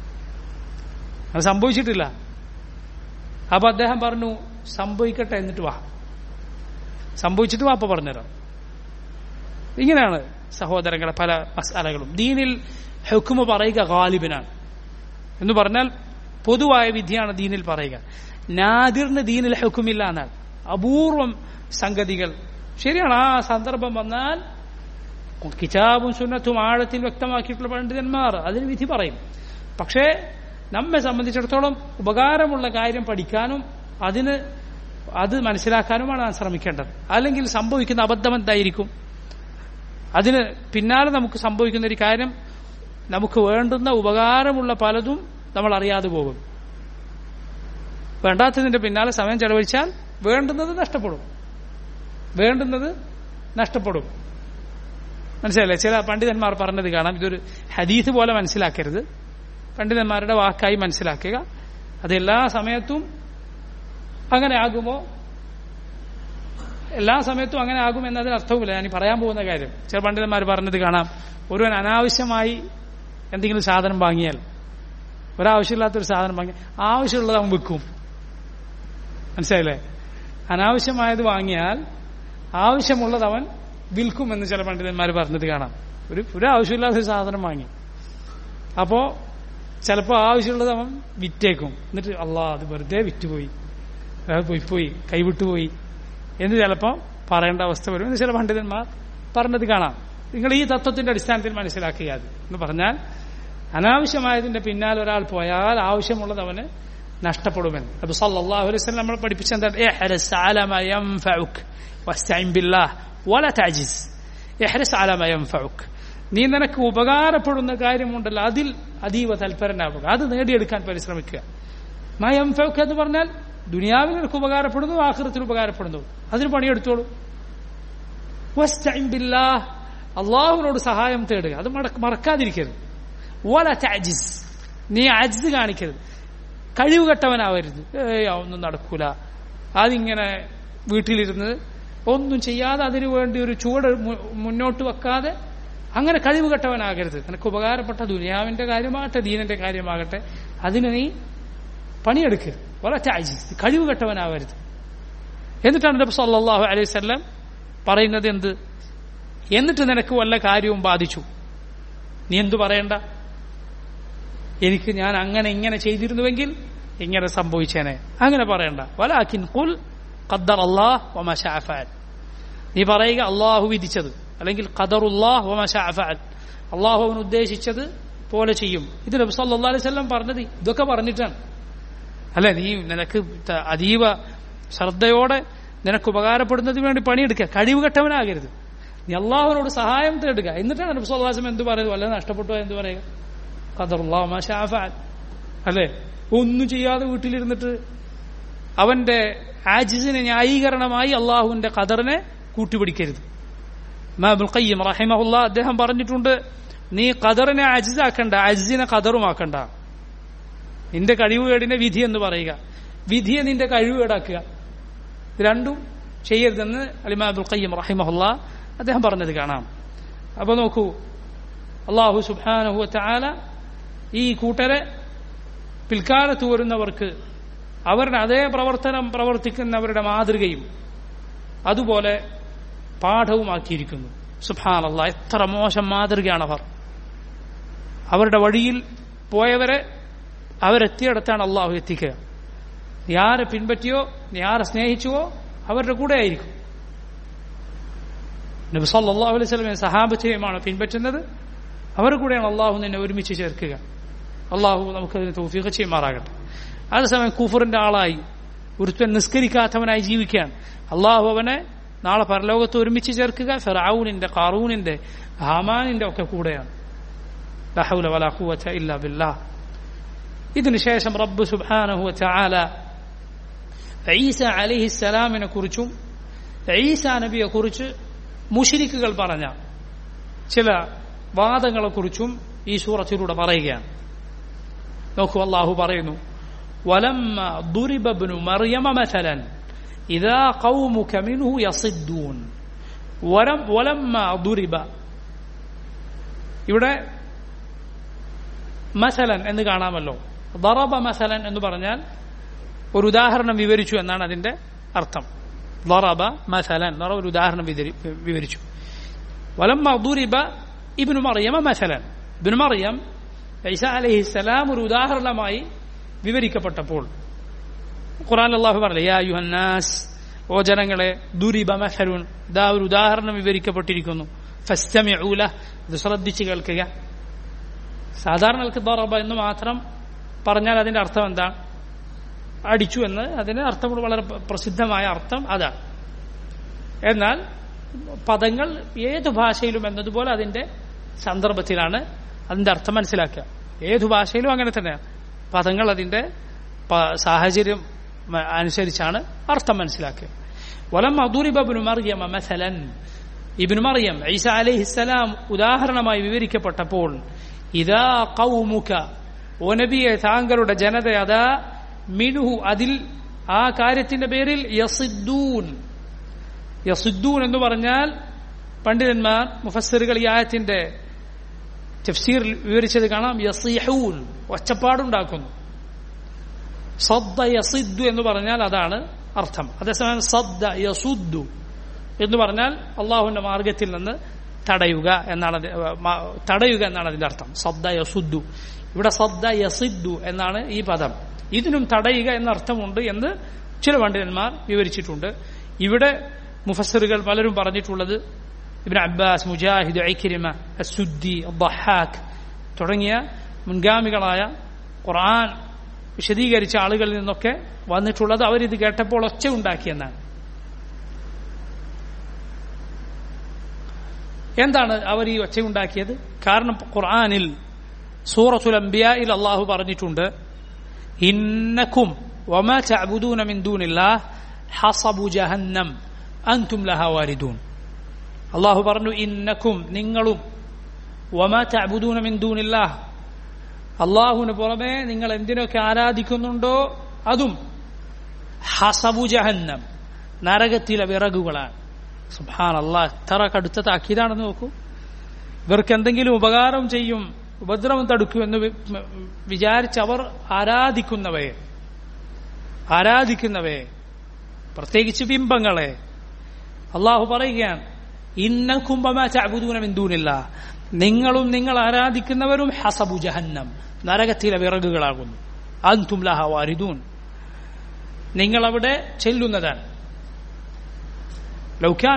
അത് സംഭവിച്ചിട്ടില്ല അപ്പൊ അദ്ദേഹം പറഞ്ഞു സംഭവിക്കട്ടെ എന്നിട്ട് വാ സംഭവിച്ചിട്ട് വാ അപ്പൊ പറഞ്ഞുതരാം ഇങ്ങനെയാണ് സഹോദരങ്ങളെ പല മസാലകളും ദീനിൽ ഹുക്കുമ പറയുക ഗാലിബിനാണ് എന്ന് പറഞ്ഞാൽ പൊതുവായ വിധിയാണ് ദീനിൽ പറയുക നാദിറിന് ദീനിൽ ഹുക്കുമില്ല എന്നാൽ അപൂർവം സംഗതികൾ ശരിയാണ് ആ സന്ദർഭം വന്നാൽ കിതാബും സുന്നത്തും ആഴത്തിൽ വ്യക്തമാക്കിയിട്ടുള്ള പണ്ഡിതന്മാർ അതിന് വിധി പറയും പക്ഷേ നമ്മെ സംബന്ധിച്ചിടത്തോളം ഉപകാരമുള്ള കാര്യം പഠിക്കാനും അതിന് അത് മനസ്സിലാക്കാനുമാണ് നാം ശ്രമിക്കേണ്ടത് അല്ലെങ്കിൽ സംഭവിക്കുന്ന അബദ്ധം എന്തായിരിക്കും അതിന് പിന്നാലെ നമുക്ക് സംഭവിക്കുന്ന ഒരു കാര്യം നമുക്ക് വേണ്ടുന്ന ഉപകാരമുള്ള പലതും നമ്മൾ അറിയാതെ പോകും വേണ്ടാത്തതിന്റെ പിന്നാലെ സമയം ചെലവഴിച്ചാൽ വേണ്ടുന്നത് നഷ്ടപ്പെടും വേണ്ടുന്നത് നഷ്ടപ്പെടും മനസ്സിലല്ലേ ചില പണ്ഡിതന്മാർ പറഞ്ഞത് കാണാം ഇതൊരു ഹദീസ് പോലെ മനസ്സിലാക്കരുത് പണ്ഡിതന്മാരുടെ വാക്കായി മനസ്സിലാക്കുക അത് എല്ലാ സമയത്തും അങ്ങനെ ആകുമോ എല്ലാ സമയത്തും അങ്ങനെ ആകും എന്നതിന് അർത്ഥവുമില്ല ഞാൻ ഈ പറയാൻ പോകുന്ന കാര്യം ചില പണ്ഡിതന്മാർ പറഞ്ഞത് കാണാം ഒരുവൻ അനാവശ്യമായി എന്തെങ്കിലും സാധനം വാങ്ങിയാൽ ഒരാവശ്യമില്ലാത്തൊരു സാധനം വാങ്ങിയാൽ ആവശ്യമുള്ളത് അവൻ വിൽക്കും മനസ്സിലായില്ലേ അനാവശ്യമായത് വാങ്ങിയാൽ ആവശ്യമുള്ളത് അവൻ വിൽക്കുമെന്ന് ചില പണ്ഡിതന്മാർ പറഞ്ഞത് കാണാം ഒരു ഒരു ആവശ്യമില്ലാത്ത ഒരു സാധനം വാങ്ങി അപ്പോ ചിലപ്പോൾ ആവശ്യമുള്ളത് അവൻ വിറ്റേക്കും എന്നിട്ട് അള്ളാ അത് വെറുതെ വിറ്റുപോയി അത് പോയി പോയി കൈവിട്ടുപോയി എന്ന് ചിലപ്പോൾ പറയേണ്ട അവസ്ഥ വരും എന്ന് ചില പണ്ഡിതന്മാർ പറഞ്ഞത് കാണാം നിങ്ങൾ ഈ തത്വത്തിന്റെ അടിസ്ഥാനത്തിൽ മനസ്സിലാക്കുക അത് എന്ന് പറഞ്ഞാൽ അനാവശ്യമായതിന്റെ പിന്നാലെ ഒരാൾ പോയാൽ ആവശ്യമുള്ളത് അവന് നഷ്ടപ്പെടുമെന്ന് അപ്പൊ സല്ലല്ലാഹു അലൈഹി വസല്ലം നമ്മൾ പഠിപ്പിച്ച എന്താണ് ഇഹ്റസ് അലാ മാ യൻഫഉക് വസ്തഈൻ ബില്ലാഹ് വല തഅജിസ് ഇഹ്റസ് അലാ മാ യൻഫഉക് നീ നിനക്ക് ഉപകാരപ്പെടുന്ന കാര്യമുണ്ടല്ലോ അതിൽ അതീവ തൽപരനാവുക അത് നേടിയെടുക്കാൻ പരിശ്രമിക്കുക മാ യൻഫഉക് എന്ന് പറഞ്ഞാൽ ദുനിയാവിൽ നിനക്ക് ഉപകാരപ്പെടുന്നു ആഖിറത്തിൽ ഉപകാരപ്പെടുന്നു അതിന് പണിയെടുത്തോളൂ വസ്തഈൻ ബില്ലാഹ് അള്ളാഹുവിനോട് സഹായം തേടുക അത് മറക്കാതിരിക്കരുത് വല തഅജിസ് നീ അജ്സ് കാണിക്കരുത് കഴിവ് കെട്ടവനാവരുത് ഏയ് ഒന്നും നടക്കൂല അതിങ്ങനെ വീട്ടിലിരുന്ന് ഒന്നും ചെയ്യാതെ അതിനു വേണ്ടി ഒരു ചുവട് മുന്നോട്ട് വെക്കാതെ അങ്ങനെ കഴിവ് കെട്ടവനാകരുത് നിനക്ക് ഉപകാരപ്പെട്ട ദുനിയാവിന്റെ കാര്യമാകട്ടെ ദീനന്റെ കാര്യമാകട്ടെ അതിന് നീ പണിയെടുക്കരുത് വളരെ ചാജീസ് കഴിവ് കെട്ടവനാവരുത് എന്നിട്ടാണ് നബി സല്ലല്ലാഹു അലൈഹി വസല്ലം പറയുന്നത് എന്ത് എന്നിട്ട് നിനക്ക് വല്ല കാര്യവും ബാധിച്ചു നീ എന്തു പറയണ്ട എനിക്ക് ഞാൻ അങ്ങനെ ഇങ്ങനെ ചെയ്തിരുന്നുവെങ്കിൽ ഇങ്ങനെ സംഭവിച്ചേനെ അങ്ങനെ പറയണ്ട വലാക്കിൻ കുൽ ഖദ്ദർ അള്ളാഹ് വമശാഫാൽ നീ പറയുക അള്ളാഹു വിധിച്ചത് അല്ലെങ്കിൽ ഖദറുല്ലാഹ് വമശാഫാൽ അള്ളാഹു അവൻ ഉദ്ദേശിച്ചത് പോലെ ചെയ്യും ഇത് നബി സല്ലല്ലാഹു അലൈഹി വസല്ലം പറഞ്ഞത് ഇതൊക്കെ പറഞ്ഞിട്ടാണ് അല്ലെ നീ നിനക്ക് അതീവ ശ്രദ്ധയോടെ നിനക്ക് ഉപകാരപ്പെടുന്നതിന് വേണ്ടി പണിയെടുക്കുക കഴിവ് കെട്ടവനാകരുത് നീ അള്ളാഹുവിനോട് സഹായം തേടുക എന്നിട്ടാണ് നബി സല്ലല്ലാഹു അലൈഹി വസല്ലം എന്ത് പറയുന്നത് വല്ല നഷ്ടപ്പെട്ടോ എന്ന് പറയുക ഖദറുല്ലാഹ് അല്ലെ ഒന്നും ചെയ്യാതെ വീട്ടിലിരുന്നിട്ട് അവന്റെ ആജിസിന് ന്യായീകരണമായി അള്ളാഹുവിന്റെ ഖദറിനെ കൂട്ടിപ്പിടിക്കരുത് മാബുൽ ഖയ്യം റഹിമഹുല്ല അദ്ദേഹം പറഞ്ഞിട്ടുണ്ട് നീ ഖദറിനെ അജിസാക്കണ്ട അജിസിനെ ഖദറുമാക്കണ്ട നിന്റെ കഴിവുകേടിനെ വിധി എന്ന് പറയുക വിധിയെ നിന്റെ കഴിവുകേടാക്കുക രണ്ടും ചെയ്യരുതെന്ന് അലിമാബുൽ ഖയ്യം റഹിമഹുല്ല അദ്ദേഹം പറഞ്ഞത് കാണാം അപ്പൊ നോക്കൂ അള്ളാഹു സുബാനഹു ചാല ഈ കൂട്ടരെ പിൽക്കാലത്ത് വരുന്നവർക്ക് അവരുടെ അതേ പ്രവർത്തനം പ്രവർത്തിക്കുന്നവരുടെ മാതൃകയും അതുപോലെ പാഠവുമാക്കിയിരിക്കുന്നു സുബാൻ അല്ല എത്ര മോശം മാതൃകയാണ് അവർ അവരുടെ വഴിയിൽ പോയവരെ അവരെത്തിയിടത്താണ് അള്ളാഹു എത്തിക്കുക നീ ആരെ പിൻപറ്റിയോ നീ ആരെ സ്നേഹിച്ചുവോ അവരുടെ കൂടെ ആയിരിക്കും നബി സല്ലല്ലാഹു അലൈഹി വസല്ലമയെ സഹാബത്തെയുമാണ് പിൻപറ്റുന്നത് അവരുടെ കൂടെയാണ് അള്ളാഹു നിന്നെ ഒരുമിച്ച് ചേർക്കുക അള്ളാഹു നമുക്കതിന് തൗഫീഖ് ചെയ്യുമാറാകട്ടെ അതേസമയം കുഫറിന്റെ ആളായി ഒരുത്തൻ നിസ്കരിക്കാത്തവനായി ജീവിക്കുകയാണ് അള്ളാഹു അവനെ നാളെ പരലോകത്ത് ഒരുമിച്ച് ചേർക്കുക ഫിറാവൂനിന്റെ കാറൂനിന്റെ ഹാമാനിന്റെ ഒക്കെ കൂടെയാണ് ലഹൗല വലാ ഖുവത ഇല്ലാ ബില്ലാഹ് ഇതിനു ശേഷം റബ്ബ് സുബ്ഹാനഹു വതആല ഈസ അലൈഹിസ്സലാമിനെ കുറിച്ചും ഈസ നബിയെ കുറിച്ച് മുഷിരിക്കുകൾ പറഞ്ഞ ചില വാദങ്ങളെക്കുറിച്ചും ഈ സൂറത്തിലൂടെ പറയുകയാണ് നോക്കൂ അള്ളാഹു പറയുന്നു ولما ضرب ابن مريم مثلا إذا قومك منه يصدون ولم ولما ضرب ഇവിടെ മസലൻ എന്ന് കാണാമല്ലോ ദറബ മസലൻ എന്ന് പറഞ്ഞാൽ ഒരു ഉദാഹരണം വിവരിച്ചു എന്നാണ് അതിന്റെ അർത്ഥം ദറബ മസലൻ എന്ന് പറഞ്ഞ ഒരു ഉദാഹരണം വിവരിച്ചു വലമ്മ ദുരിബ ഇബ്നു മറിയമ മസലൻ ഇബ്നു മറിയം ഐസ അലൈഹിസ്സലാം ഒരു ഉദാഹരണമായി വിവരിക്കപ്പെട്ടപ്പോൾ ഖുറാൻ അള്ളാഹു പറഞ്ഞു യാ യുഹന്നാസ് ഓ ജനങ്ങളെ ദുരിബ മസലുൻ ഇതാ ഒരു ഉദാഹരണം വിവരിക്കപ്പെട്ടിരിക്കുന്നു ഫസ്റ്റമിഊല ഇത് ശ്രദ്ധിച്ച് കേൾക്കുക സാധാരണ ആൾക്ക് ദറബ എന്ന് മാത്രം പറഞ്ഞാൽ അതിന്റെ അർത്ഥം എന്താണ് അടിച്ചു എന്ന് അതിന് അർത്ഥം വളരെ പ്രസിദ്ധമായ അർത്ഥം അതാണ് എന്നാൽ പദങ്ങൾ ഏതു ഭാഷയിലും എന്നതുപോലെ അതിന്റെ സന്ദർഭത്തിലാണ് അതിന്റെ അർത്ഥം മനസ്സിലാക്കുക ഏതു ഭാഷയിലും അങ്ങനെ തന്നെയാണ് പദങ്ങൾ അതിന്റെ സാഹചര്യം അനുസരിച്ചാണ് അർത്ഥം മനസ്സിലാക്കുക വലം അദൂരിബിന് മറിയം മസലൻ ഇബിന് മറിയം ഈസ അലഹിസ്സലാം ഉദാഹരണമായി വിവരിക്കപ്പെട്ടപ്പോൾ ഇതാ കൗമുഖ ഓ നബിയെ താങ്കളുടെ ജനത അതാ മിനുഹു അതിൽ ആ കാര്യത്തിന്റെ പേരിൽ യസിദ്ദൂൻ യസിദ്ദൂൻ എന്ന് പറഞ്ഞാൽ പണ്ഡിതന്മാർ മുഫസ്സിറുകൾ ഈ ആയത്തിന്റെ തഫ്സീർ വിവരിച്ചത് കാണാം യസീഹൂൻ ഒച്ചപ്പാടുണ്ടാക്കുന്നു സദ്ദ യസിദ്ദു എന്ന് പറഞ്ഞാൽ അതാണ് അർത്ഥം അതേസമയം സദ്ദ യസുദ്ദു എന്ന് പറഞ്ഞാൽ അള്ളാഹുവിന്റെ മാർഗത്തിൽ നിന്ന് തടയുക എന്നാണ് തടയുക എന്നാണ് അതിന്റെ അർത്ഥം സദ്ദ യസുദ്ദു ഇവിടെ സദ്ദ യസിദ്ദു എന്നാണ് ഈ പദം ഇതിനും തടയുക എന്ന അർത്ഥമുണ്ട് എന്ന് ചില പണ്ഡിതന്മാർ വിവരിച്ചിട്ടുണ്ട് ഇവിടെ മുഫസറുകൾ പലരും പറഞ്ഞിട്ടുള്ളത് ഇബിൻ അബ്ബാസ് മുജാഹിദ് ഐക്കിരിമ അസുദ്ദി ബഹാഖ് തുടങ്ങിയ മുൻഗാമികളായ ഖുർആൻ വിശദീകരിച്ച ആളുകളിൽ നിന്നൊക്കെ വന്നിട്ടുള്ളത് അവരിത് കേട്ടപ്പോൾ ഒച്ച ഉണ്ടാക്കിയെന്നാണ് എന്താണ് അവർ ഈ ഒച്ച ഉണ്ടാക്കിയത് കാരണം ഖുർആനിൽ സൂറത്തുൽ അംബിയയിൽ അള്ളാഹു പറഞ്ഞിട്ടുണ്ട് ഇന്നക്കും വമാ തഅബുദൂന മിൻ ദൂനില്ലാഹ് ഹസബു ജഹന്നം അൻതും ലഹാ വാരിദൂൻ അള്ളാഹു പറഞ്ഞു ഇന്നക്കും നിങ്ങളും വമാ തഅബുദൂന മിൻ ദൂനില്ലാഹ് അള്ളാഹുവിന് പുറമെ നിങ്ങൾ എന്തിനൊക്കെ ആരാധിക്കുന്നുണ്ടോ അതും ഹസബു ജഹന്നം നരകത്തിലെ വിറകുകളാണ് സുഹാൻ അള്ളാഹ് എത്ര കടുത്ത താക്കീതാണെന്ന് നോക്കൂ ഇവർക്ക് എന്തെങ്കിലും ഉപകാരം ചെയ്യും ഉപദ്രവം തടുക്കുമെന്ന് വിചാരിച്ച് അവർ ആരാധിക്കുന്നവയെ ആരാധിക്കുന്നവയെ പ്രത്യേകിച്ച് ബിംബങ്ങളെ അള്ളാഹു പറയുകയാണ് ഇന്ന കുംഭമാബുദൂനമെന്തൂനില്ല നിങ്ങളും നിങ്ങൾ ആരാധിക്കുന്നവരും ഹസബു ജഹന്നം നരകത്തിലെ വിറകുകളാകുന്നു അന്തും ലഹ വാരിദൂൻ നിങ്ങൾ അവിടെ ചെല്ലുന്നതാണ് ലൗക്കാന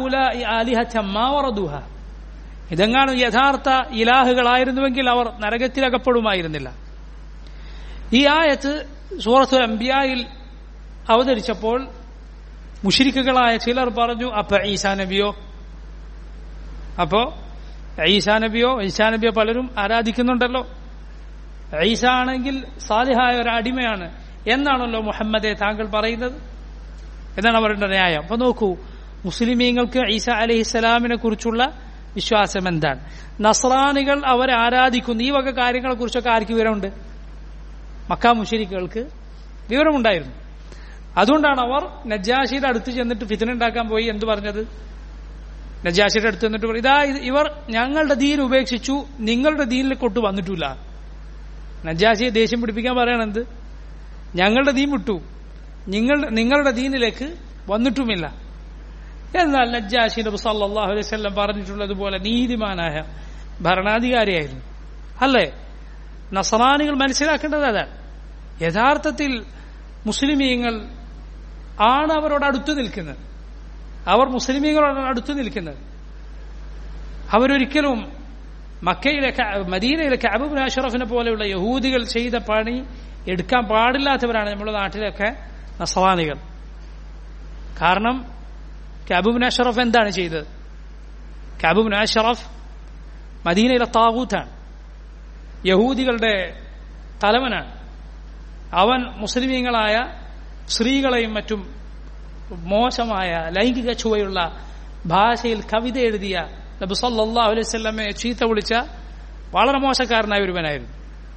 ആലിഹ ഇതെങ്ങാണ് യഥാർത്ഥ ഇലാഹുകളായിരുന്നുവെങ്കിൽ അവർ നരകത്തിലകപ്പെടുമായിരുന്നില്ല ഈ ആയത്ത് സൂറത്തുൽ അംബിയായിൽ അവതരിച്ചപ്പോൾ മുഷിരിക്കുകളായ ചിലർ പറഞ്ഞു അപ്പൊ ഈസാ നബിയോ അപ്പോ ഈസാ നബിയോ ഈസാ നബിയോ പലരും ആരാധിക്കുന്നുണ്ടല്ലോ ഈസ ആണെങ്കിൽ സാലിഹായ ഒരു അടിമയാണ് എന്നാണല്ലോ മുഹമ്മദെ താങ്കൾ പറയുന്നത് എന്നാണ് അവരുടെ ന്യായം അപ്പൊ നോക്കൂ മുസ്ലിമീങ്ങൾക്ക് ഈസ അലഹിസ്സലാമിനെ കുറിച്ചുള്ള വിശ്വാസം എന്താണ് നസ്രാനികൾ അവരെ ആരാധിക്കുന്നു ഈ വക കാര്യങ്ങളെ കുറിച്ചൊക്കെ ആർക്ക് വിവരമുണ്ട് മക്ക മുഷരിക്കുകൾക്ക് വിവരമുണ്ടായിരുന്നു അതുകൊണ്ടാണ് അവർ നജാഷിയുടെ അടുത്ത് ചെന്നിട്ട് ഫിത്തിന ഉണ്ടാക്കാൻ പോയി എന്ത് പറഞ്ഞത് നജാഷിയുടെ അടുത്ത് ചെന്നിട്ട് ഇതാ ഇവർ ഞങ്ങളുടെ ദീൻ ഉപേക്ഷിച്ചു നിങ്ങളുടെ ദീനിൽ കൊട്ട് വന്നിട്ടില്ല നജാഷിയെ ദേഷ്യം പിടിപ്പിക്കാൻ പറയണെന്ത് ഞങ്ങളുടെ ദീൻ വിട്ടു നിങ്ങൾ നിങ്ങളുടെ ദീനിലേക്ക് വന്നിട്ടുമില്ല എന്നാൽ നജ്ജാഷി നബി സല്ലല്ലാഹു അലൈഹി വസല്ലം പറഞ്ഞിട്ടുള്ളതുപോലെ നീതിമാനായ ഭരണാധികാരിയായിരുന്നു അല്ലേ നസറാനികൾ മനസ്സിലാക്കേണ്ടത് അതാണ് യഥാർത്ഥത്തിൽ മുസ്ലിമീങ്ങൾ ആണ് അവരോട് അടുത്തു നിൽക്കുന്നത് അവർ മുസ്ലിമീങ്ങളോട് അടുത്തു നിൽക്കുന്നത് അവരൊരിക്കലും മക്കയിലെ മദീനയിലെ കഅബുബിൻ അഷറഫിനെ പോലെയുള്ള യഹൂദികൾ ചെയ്ത പണി എടുക്കാൻ പാടില്ലാത്തവരാണ് നമ്മുടെ നാട്ടിലൊക്കെ നസവാനികൾ കാരണം കഅബുബിൻ അഷറഫ് എന്താണ് ചെയ്തത് കഅബുബിൻ അഷറഫ് മദീനയിലെ താകൂത്താണ് യഹൂദികളുടെ തലവനാണ് അവൻ മുസ്ലിമീങ്ങളായ സ്ത്രീകളെയും മറ്റും മോശമായ ലൈംഗിക ചുവയുള്ള ഭാഷയിൽ കവിത എഴുതിയ നബി സല്ലല്ലാഹു അലൈഹി വസല്ലമയെ ചീത്ത വിളിച്ച വളരെ മോശക്കാരനായ ഒരുവനായിരുന്നു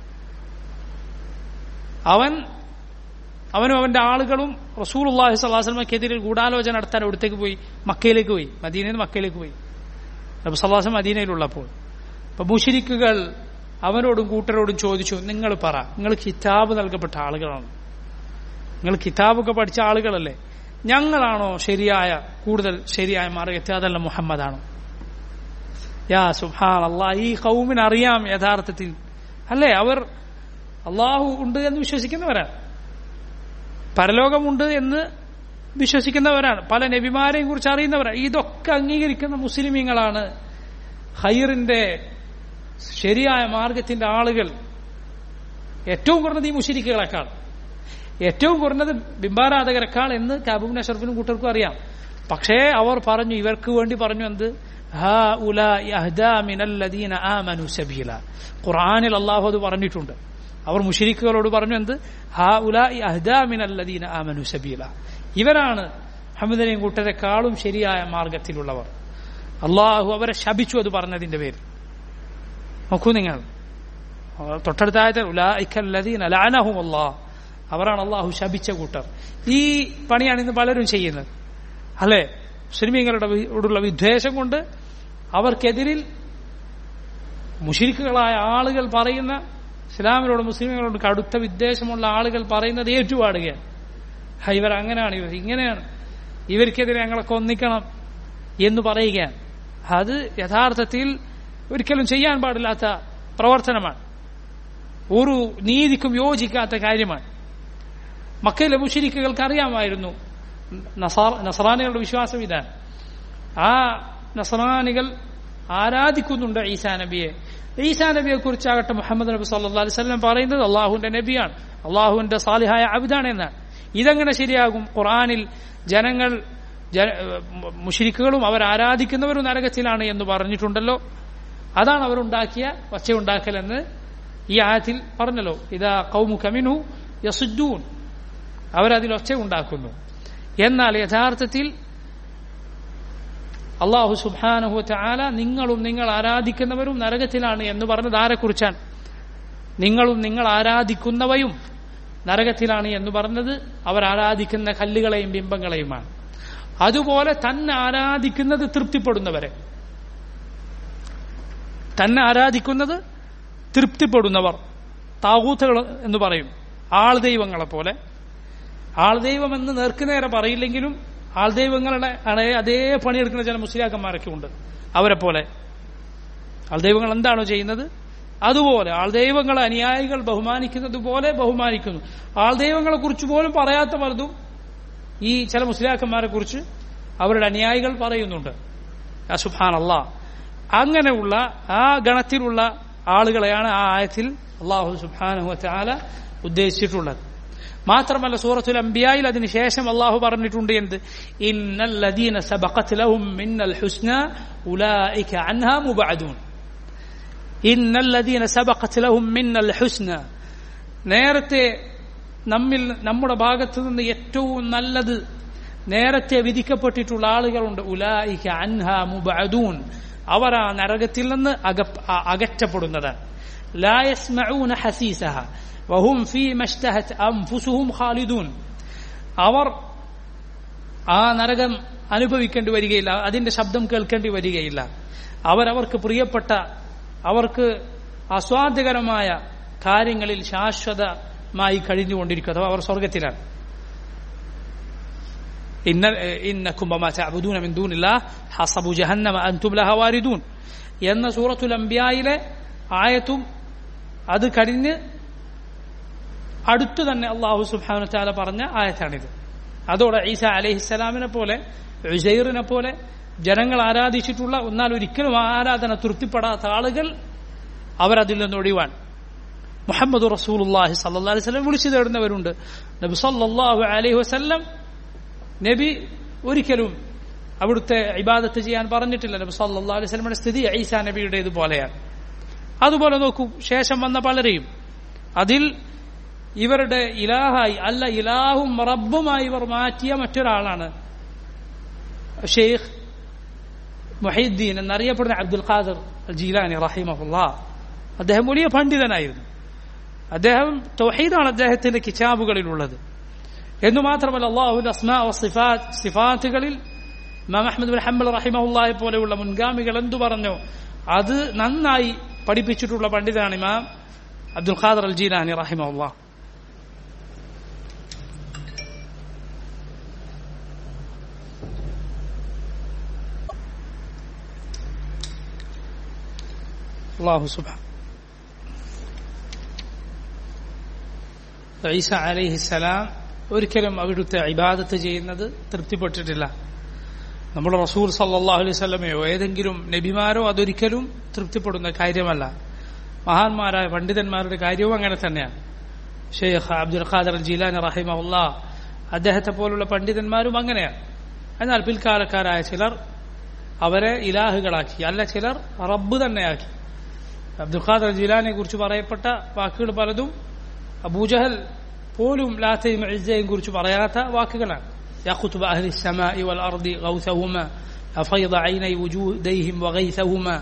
അവൻ അവനും അവന്റെ ആളുകളും റസൂൽ അള്ളാഹി സ്വലാസ്ലമക്കെതിരെ ഗൂഢാലോചന നടത്താൻ അവിടത്തേക്ക് പോയി മക്കയിലേക്ക് പോയി മദീനയിൽ നിന്ന് മക്കയിലേക്ക് പോയി നബി സല്ലാസം മദീനയിലുള്ളപ്പോൾ അപ്പൊ മുഷിരിക്കുകൾ അവനോടും കൂട്ടരോടും ചോദിച്ചു നിങ്ങൾ പറ നിങ്ങൾ കിതാബ് നൽകപ്പെട്ട ആളുകളാണ് നിങ്ങൾ കിതാബൊക്കെ പഠിച്ച ആളുകളല്ലേ ഞങ്ങളാണോ ശരിയായ കൂടുതൽ ശരിയായ മാർഗത്തെ അതല്ല മുഹമ്മദാണോ യാ സുഹാൻ അള്ളാ ഈ കൗമിന് അറിയാം യഥാർത്ഥത്തിൽ അല്ലേ അവർ അള്ളാഹു ഉണ്ട് എന്ന് വിശ്വസിക്കുന്നവരാണ് പരലോകമുണ്ട് എന്ന് വിശ്വസിക്കുന്നവരാണ് പല നബിമാരെയും കുറിച്ച് അറിയുന്നവരാണ് ഇതൊക്കെ അംഗീകരിക്കുന്ന മുസ്ലിമീങ്ങളാണ് ഹൈറിന്റെ ശരിയായ മാർഗത്തിന്റെ ആളുകൾ ഏറ്റവും കുറഞ്ഞത് ഈ മുഷിരിക്കുകളെക്കാൾ ഏറ്റവും കുറഞ്ഞത് ബിംബാരാധകരെക്കാൾ എന്ന് കാബൂബിൻ അഷറഫിനും കൂട്ടർക്കും അറിയാം പക്ഷേ അവർ പറഞ്ഞു ഇവർക്ക് വേണ്ടി പറഞ്ഞു എന്ത് ഹാ ഉലാ യഹ്ദാ മിനല്ലദീന ആമനു സബീല ഖുർആനിൽ അള്ളാഹു അത് പറഞ്ഞിട്ടുണ്ട് അവർ മുഷിരിക്കുകളോട് പറഞ്ഞു എന്ത് ഹാ ഉലാ യഹ്ദാ മിനല്ലദീന ആമനു സബീല ഇവരാണ് ഹമ്മദിനെയും കൂട്ടരെക്കാളും ശരിയായ മാർഗത്തിലുള്ളവർ അള്ളാഹു അവരെ ശപിച്ചു അത് പറഞ്ഞതിന്റെ പേര് നോക്കൂ നിങ്ങൾ തൊട്ടടുത്ത ആയത്തിൽ ഉലായിക്കല്ലദീന ലഅനഹും അല്ലാഹ് അവരാണ് അള്ളാഹു ശപിച്ച കൂട്ടർ ഈ പണിയാണ് ഇന്ന് പലരും ചെയ്യുന്നത് അല്ലെ മുസ്ലിമീങ്ങളുടെ ഓടുള്ള വിദ്വേഷം കൊണ്ട് അവർക്കെതിരിൽ മുഷിരിക്കുകളായ ആളുകൾ പറയുന്ന ഇസ്ലാമിനോട് മുസ്ലിമുകളോട് കടുത്ത വിദ്വേഷമുള്ള ആളുകൾ പറയുന്നത് ഏറ്റുപാടുകയാണ് "ഹ, ഇവർ അങ്ങനെയാണ് ഇവർ ഇങ്ങനെയാണ് ഇവർക്കെതിരെ ഞങ്ങളെ കൊന്നിക്കണം എന്ന് പറയുകയാണ് അത് യഥാർത്ഥത്തിൽ ഒരിക്കലും ചെയ്യാൻ പാടില്ലാത്ത പ്രവർത്തനമാണ് ഒരു നീതിക്കും യോജിക്കാത്ത കാര്യമാണ് മക്കയിലെ മുഷിരിക്കുകൾക്ക് അറിയാമായിരുന്നു നസാർ- നസറാനികളുടെ വിശ്വാസം ഇതാണ് ആ നസറാനികൾ ആരാധിക്കുന്നുണ്ട് ഈസാ നബിയെ ഈസാ നബിയെ കുറിച്ചാകട്ടെ മുഹമ്മദ് നബി സല്ലാ അലൈഹി സ്വലം പറയുന്നത് അള്ളാഹുവിന്റെ നബിയാണ് അള്ളാഹുവിന്റെ സാലിഹായ അബിദാണ് എന്നാണ് ഇതെങ്ങനെ ശരിയാകും ഖുറാനിൽ ജനങ്ങൾ ജന- മുഷിരിക്കുകളും അവർ ആരാധിക്കുന്നവരും നരകത്തിലാണ് എന്ന് പറഞ്ഞിട്ടുണ്ടല്ലോ അതാണ് അവരുണ്ടാക്കിയ ഒച്ചയുണ്ടാക്കലെന്ന് ഈ ആയത്തിൽ പറഞ്ഞല്ലോ ഇതാ കൗമു കമിനു യസുദ്ദൂൻ അവരതിൽ ഒച്ച ഉണ്ടാക്കുന്നു എന്നാൽ യഥാർത്ഥത്തിൽ അള്ളാഹു സുബാനഹു ചാല നിങ്ങളും നിങ്ങൾ ആരാധിക്കുന്നവരും നരകത്തിലാണ് എന്ന് പറഞ്ഞത് ആരെക്കുറിച്ചാണ് നിങ്ങളും നിങ്ങൾ ആരാധിക്കുന്നവയും നരകത്തിലാണ് എന്ന് പറഞ്ഞത് അവർ ആരാധിക്കുന്ന കല്ലുകളെയും ബിംബങ്ങളെയുമാണ് അതുപോലെ തന്നെ ആരാധിക്കുന്നത് തൃപ്തിപ്പെടുന്നവരെ തന്നെ ആരാധിക്കുന്നത് തൃപ്തിപ്പെടുന്നവർ താകൂത്തുകൾ എന്ന് പറയും ആൾ ദൈവങ്ങളെ പോലെ ആൾ ദൈവം എന്ന് നേർക്കുനേരെ പറയില്ലെങ്കിലും ആൾ ദൈവങ്ങളുടെ അതേ അതേ പണിയെടുക്കുന്ന ചില മുസ്ലിയാക്കന്മാരൊക്കെ ഉണ്ട് അവരെ പോലെ ആൾ ദൈവങ്ങൾ എന്താണോ ചെയ്യുന്നത് അതുപോലെ ആൾ ദൈവങ്ങളെ അനുയായികൾ ബഹുമാനിക്കുന്നത് പോലെ ബഹുമാനിക്കുന്നു ആൾ ദൈവങ്ങളെ കുറിച്ച് പോലും പറയാത്ത പലതും ഈ ചില മുസ്ലിയാക്കന്മാരെ കുറിച്ച് അവരുടെ അനുയായികൾ പറയുന്നുണ്ട് സുഹാൻ അള്ളാ അങ്ങനെയുള്ള ആ ഗണത്തിലുള്ള ആളുകളെയാണ് ആ ആയത്തിൽ അള്ളാഹു സുബാനഹു ചാല ഉദ്ദേശിച്ചിട്ടുള്ളത് മാത്രമല്ല സൂറത്തുൽ അംബിയായിൽ അതിന് ശേഷം അള്ളാഹു പറഞ്ഞിട്ടുണ്ട് എന്ത് ഇന്നല്ലദീന സബഖത് ലഹും മിന്നൽ ഹുസ്ന ഉലൈക അൻഹാ മുബഅദൂൻ ഇന്നല്ലദീന സബഖത് ലഹും മിന്നൽ ഹുസ്ന നേരത്തെ നമ്മിൽ നമ്മുടെ ഭാഗത്തു നിന്ന് ഏറ്റവും നല്ലത് നേരത്തെ വിധിക്കപ്പെട്ടിട്ടുള്ള ആളുകളുണ്ട് ഉലായിക അൻഹ മുബഅദൂൻ അവർ ആ നരകത്തിൽ നിന്ന് അക- അ- അകറ്റപ്പെടുന്നതാണ് ലാ യസ്മഊന ഹസീസഹ വഹും ഫീ മഷ്തഹത് അൻഫുസുഹും ഖാലിദൂൻ അവർ ആ നരകം അനുഭവിക്കേണ്ടി വരികയില്ല അതിന്റെ ശബ്ദം കേൾക്കേണ്ടി വരികയില്ല അവരവർക്ക് പ്രിയപ്പെട്ട അവർക്ക് ആസ്വാദ്യകരമായ കാര്യങ്ങളിൽ ശാശ്വതമായി കഴിഞ്ഞുകൊണ്ടിരിക്കും അഥവാ അവർ സ്വർഗത്തിലാണ് ഇന്ന ഇന്നക്കും വമാ തഅബുദൂന മിൻ ദൂനില്ലാഹ് ഹസബു ജഹന്നമ അൻതും ലഹ വാരിദൂൻ എന്ന സൂറത്തുൽ അംബിയായിലെ ആയത്തും അത് കഴിഞ്ഞ് അടുത്തു തന്നെ അള്ളാഹു സുബ്ഹാനഹു തആല പറഞ്ഞ ആയത്താണിത് അതോടെ ഈസ അലൈഹിസ്സലാമിനെ പോലെ ഉസൈറിനെ പോലെ ജനങ്ങൾ ആരാധിച്ചിട്ടുള്ള എന്നാൽ ഒരിക്കലും ആ ആരാധന തൃപ്തിപ്പെടാത്ത ആളുകൾ അവരതിൽ നിന്ന് ഒഴിവാൻ മുഹമ്മദ് റസൂലുള്ളാഹി സല്ലല്ലാഹു അലൈഹി വസല്ലം വിളിച്ചു തേടുന്നവരുണ്ട് നബി സല്ലല്ലാഹു അലൈഹി വസല്ലം നബി ഒരിക്കലും അവിടുത്തെ ഇബാദത്ത് ചെയ്യാൻ പറഞ്ഞിട്ടില്ല നബി സല്ലല്ലാഹു അലൈഹി വസല്ലമയുടെ സ്ഥിതി ഈസാ നബിയുടെ ഇതുപോലെയാണ് അതുപോലെ നോക്കൂ ശേഷം വന്ന പലരെയും അതിൽ ഇവരുടെ ഇലാഹായി അല്ല ഇലാഹും റബ്ബുമായി ഇവർ മാറ്റിയ മറ്റൊരാളാണ് ഷെയ്ഖ് മുഹീദ്ദീൻ എന്നറിയപ്പെടുന്ന അബ്ദുൽ ഖാദർ അൽ ജീലാനി റഹിമഹുല്ല അദ്ദേഹം വലിയ പണ്ഡിതനായിരുന്നു അദ്ദേഹം തൗഹീദാണ് അദ്ദേഹത്തിന്റെ കിതാബുകളിലുള്ളത് എന്നു മാത്രമല്ല അള്ളാഹുവിന്റെ അസ്മാ സിഫാത്ത് സിഫാത്തുകളിൽ ഇമാം അഹമ്മദ് ബിൻ ഹംബൽ റഹിമഹുല്ലായെ പോലെയുള്ള മുൻഗാമികൾ എന്തു പറഞ്ഞോ അത് നന്നായി പഠിപ്പിച്ചിട്ടുള്ള പണ്ഡിതനാണ് ഇമാം അബ്ദുൽ ഖാദർ അൽ ജീലാനി റഹിമഹുല്ലാ അള്ളാഹു സുബാൻ ഈസ അലൈഹിസ്സലാം ഒരിക്കലും അവിടുത്തെ ഇബാദത്ത് ചെയ്യുന്നത് തൃപ്തിപ്പെട്ടിട്ടില്ല നമ്മുടെ റസൂൽ സല്ലാഹു അലൈഹി സ്വലമയോ ഏതെങ്കിലും നബിമാരോ അതൊരിക്കലും തൃപ്തിപ്പെടുന്ന കാര്യമല്ല മഹാന്മാരായ പണ്ഡിതന്മാരുടെ കാര്യവും അങ്ങനെ തന്നെയാണ് ഷെയ്ഖ് അബ്ദുൽ ഖാദർ ജീലാൻ റഹിമല്ല അദ്ദേഹത്തെ പോലുള്ള പണ്ഡിതന്മാരും അങ്ങനെയാണ് എന്നാൽ പിൽക്കാലക്കാരായ ചിലർ അവരെ ഇലാഹുകളാക്കി അല്ല ചിലർ റബ്ബ് തന്നെയാക്കി അബ്ദുൽ ഖാദർ ജീലാനെ കുറിച്ച് പറയപ്പെട്ട വാക്കുകൾ പലതും അബൂജഹൽ പോലും ലാത്തയും ഇസ്സയും കുറിച്ച് പറയാത്ത വാക്കുകളാണ് يا قطب أهل السماء والأرض غوثهما أفيض عيني وجوديهم وغيثهما